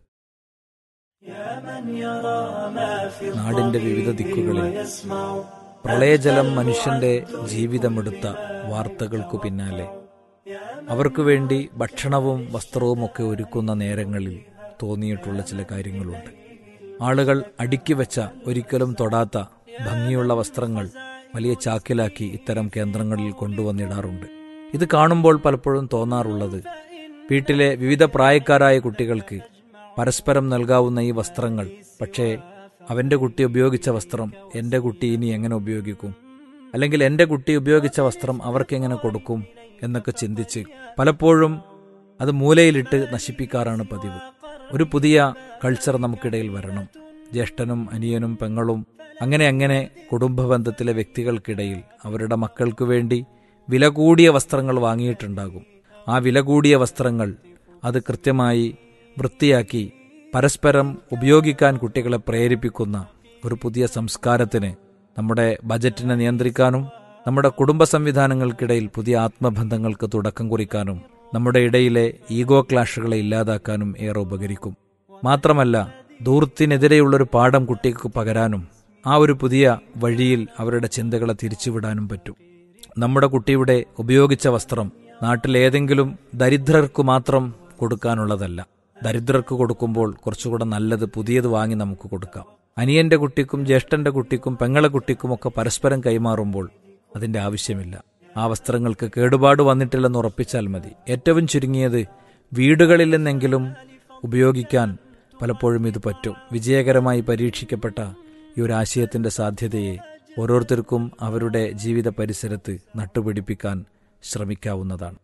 നാടിന്റെ വിവിധ ദിക്കുകളിൽ പ്രളയജലം മനുഷ്യന്റെ ജീവിതമെടുത്ത വാർത്തകൾക്കു പിന്നാലെ അവർക്കു വേണ്ടി ഭക്ഷണവും വസ്ത്രവും ഒക്കെ ഒരുക്കുന്ന നേരങ്ങളിൽ തോന്നിയിട്ടുള്ള ചില കാര്യങ്ങളുണ്ട് ആളുകൾ അടുക്കി വെച്ച ഒരിക്കലും തൊടാത്ത ഭംഗിയുള്ള വസ്ത്രങ്ങൾ വലിയ ചാക്കിലാക്കി ഇത്തരം കേന്ദ്രങ്ങളിൽ കൊണ്ടുവന്നിടാറുണ്ട് ഇത് കാണുമ്പോൾ പലപ്പോഴും തോന്നാറുള്ളത് വീട്ടിലെ വിവിധ പ്രായക്കാരായ കുട്ടികൾക്ക് പരസ്പരം നൽകാവുന്ന ഈ വസ്ത്രങ്ങൾ പക്ഷേ അവന്റെ കുട്ടി ഉപയോഗിച്ച വസ്ത്രം എൻ്റെ കുട്ടി ഇനി എങ്ങനെ ഉപയോഗിക്കും അല്ലെങ്കിൽ എൻ്റെ കുട്ടി ഉപയോഗിച്ച വസ്ത്രം അവർക്ക് എങ്ങനെ കൊടുക്കും എന്നൊക്കെ ചിന്തിച്ച് പലപ്പോഴും അത് മൂലയിലിട്ട് നശിപ്പിക്കാറാണ് പതിവ് ഒരു പുതിയ കൾച്ചർ നമുക്കിടയിൽ വരണം ജ്യേഷ്ഠനും അനിയനും പെങ്ങളും അങ്ങനെ അങ്ങനെ കുടുംബ ബന്ധത്തിലെ വ്യക്തികൾക്കിടയിൽ അവരുടെ മക്കൾക്ക് വേണ്ടി വില കൂടിയ വസ്ത്രങ്ങൾ വാങ്ങിയിട്ടുണ്ടാകും ആ വില കൂടിയ വസ്ത്രങ്ങൾ അത് കൃത്യമായി വൃത്തിയാക്കി പരസ്പരം ഉപയോഗിക്കാൻ കുട്ടികളെ പ്രേരിപ്പിക്കുന്ന ഒരു പുതിയ സംസ്കാരത്തിന് നമ്മുടെ ബജറ്റിനെ നിയന്ത്രിക്കാനും നമ്മുടെ കുടുംബ സംവിധാനങ്ങൾക്കിടയിൽ പുതിയ ആത്മബന്ധങ്ങൾക്ക് തുടക്കം കുറിക്കാനും നമ്മുടെ ഇടയിലെ ഈഗോ ക്ലാഷുകളെ ഇല്ലാതാക്കാനും ഏറെ ഉപകരിക്കും മാത്രമല്ല ദൂർത്തിനെതിരെയുള്ളൊരു പാഠം കുട്ടിക്ക് പകരാനും ആ ഒരു പുതിയ വഴിയിൽ അവരുടെ ചിന്തകളെ തിരിച്ചുവിടാനും പറ്റും നമ്മുടെ കുട്ടിയുടെ ഉപയോഗിച്ച വസ്ത്രം നാട്ടിലേതെങ്കിലും ദരിദ്രർക്ക് മാത്രം കൊടുക്കാനുള്ളതല്ല ദരിദ്രർക്ക് കൊടുക്കുമ്പോൾ കുറച്ചുകൂടെ നല്ലത് പുതിയത് വാങ്ങി നമുക്ക് കൊടുക്കാം അനിയന്റെ കുട്ടിക്കും ജ്യേഷ്ഠന്റെ കുട്ടിക്കും പെങ്ങളെ കുട്ടിക്കും ഒക്കെ പരസ്പരം കൈമാറുമ്പോൾ അതിന്റെ ആവശ്യമില്ല ആ വസ്ത്രങ്ങൾക്ക് കേടുപാട് വന്നിട്ടില്ലെന്ന് ഉറപ്പിച്ചാൽ മതി ഏറ്റവും ചുരുങ്ങിയത് വീടുകളിൽ നിന്നെങ്കിലും ഉപയോഗിക്കാൻ പലപ്പോഴും ഇത് പറ്റും വിജയകരമായി പരീക്ഷിക്കപ്പെട്ട ഈ ഒരു ആശയത്തിന്റെ സാധ്യതയെ ഓരോരുത്തർക്കും അവരുടെ ജീവിത പരിസരത്ത് നട്ടുപിടിപ്പിക്കാൻ ശ്രമിക്കാവുന്നതാണ്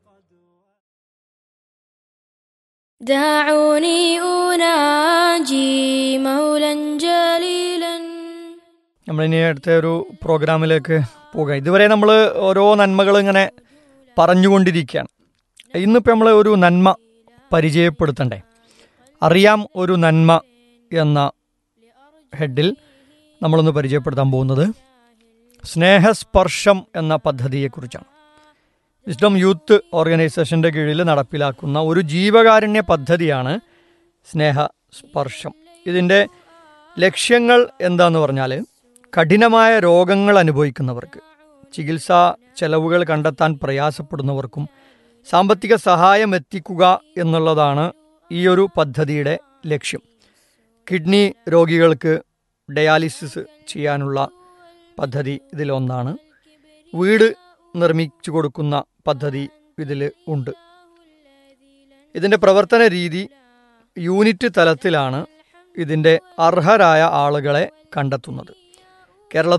دعوني أناجي مولا جليلا നമ്മളിനി അടുത്ത ഒരു പ്രോഗ്രാമിലേക്ക് പോകാം ഇതുവരെ നമ്മൾ ഓരോ നന്മകൾ ഇങ്ങനെ പറഞ്ഞുകൊണ്ടിരിക്കുകയാണ് ഇന്നിപ്പോൾ നമ്മൾ ഒരു നന്മ പരിചയപ്പെടുത്തണ്ടേ അറിയാം ഒരു നന്മ എന്ന ഹെഡിൽ നമ്മളൊന്ന് പരിചയപ്പെടുത്താൻ പോകുന്നത് സ്നേഹസ്പർശം എന്ന പദ്ധതിയെക്കുറിച്ചാണ് വിസ്ഡം യൂത്ത് ഓർഗനൈസേഷൻ്റെ കീഴിൽ നടപ്പിലാക്കുന്ന ഒരു ജീവകാരുണ്യ പദ്ധതിയാണ് സ്നേഹസ്പർശം ഇതിൻ്റെ ലക്ഷ്യങ്ങൾ എന്താന്ന് പറഞ്ഞാൽ കഠിനമായ രോഗങ്ങൾ അനുഭവിക്കുന്നവർക്ക് ചികിത്സാ ചെലവുകൾ കണ്ടെത്താൻ പ്രയാസപ്പെടുന്നവർക്കും സാമ്പത്തിക സഹായം എത്തിക്കുക എന്നുള്ളതാണ് ഈ ഒരു പദ്ധതിയുടെ ലക്ഷ്യം കിഡ്നി രോഗികൾക്ക് ഡയാലിസിസ് ചെയ്യാനുള്ള പദ്ധതി ഇതിലൊന്നാണ് വീട് നിർമ്മിച്ചു കൊടുക്കുന്ന പദ്ധതി ഇതിൽ ഉണ്ട് ഇതിൻ്റെ പ്രവർത്തന രീതി യൂണിറ്റ് തലത്തിലാണ് ഇതിൻ്റെ അർഹരായ ആളുകളെ കണ്ടെത്തുന്നത് കേരള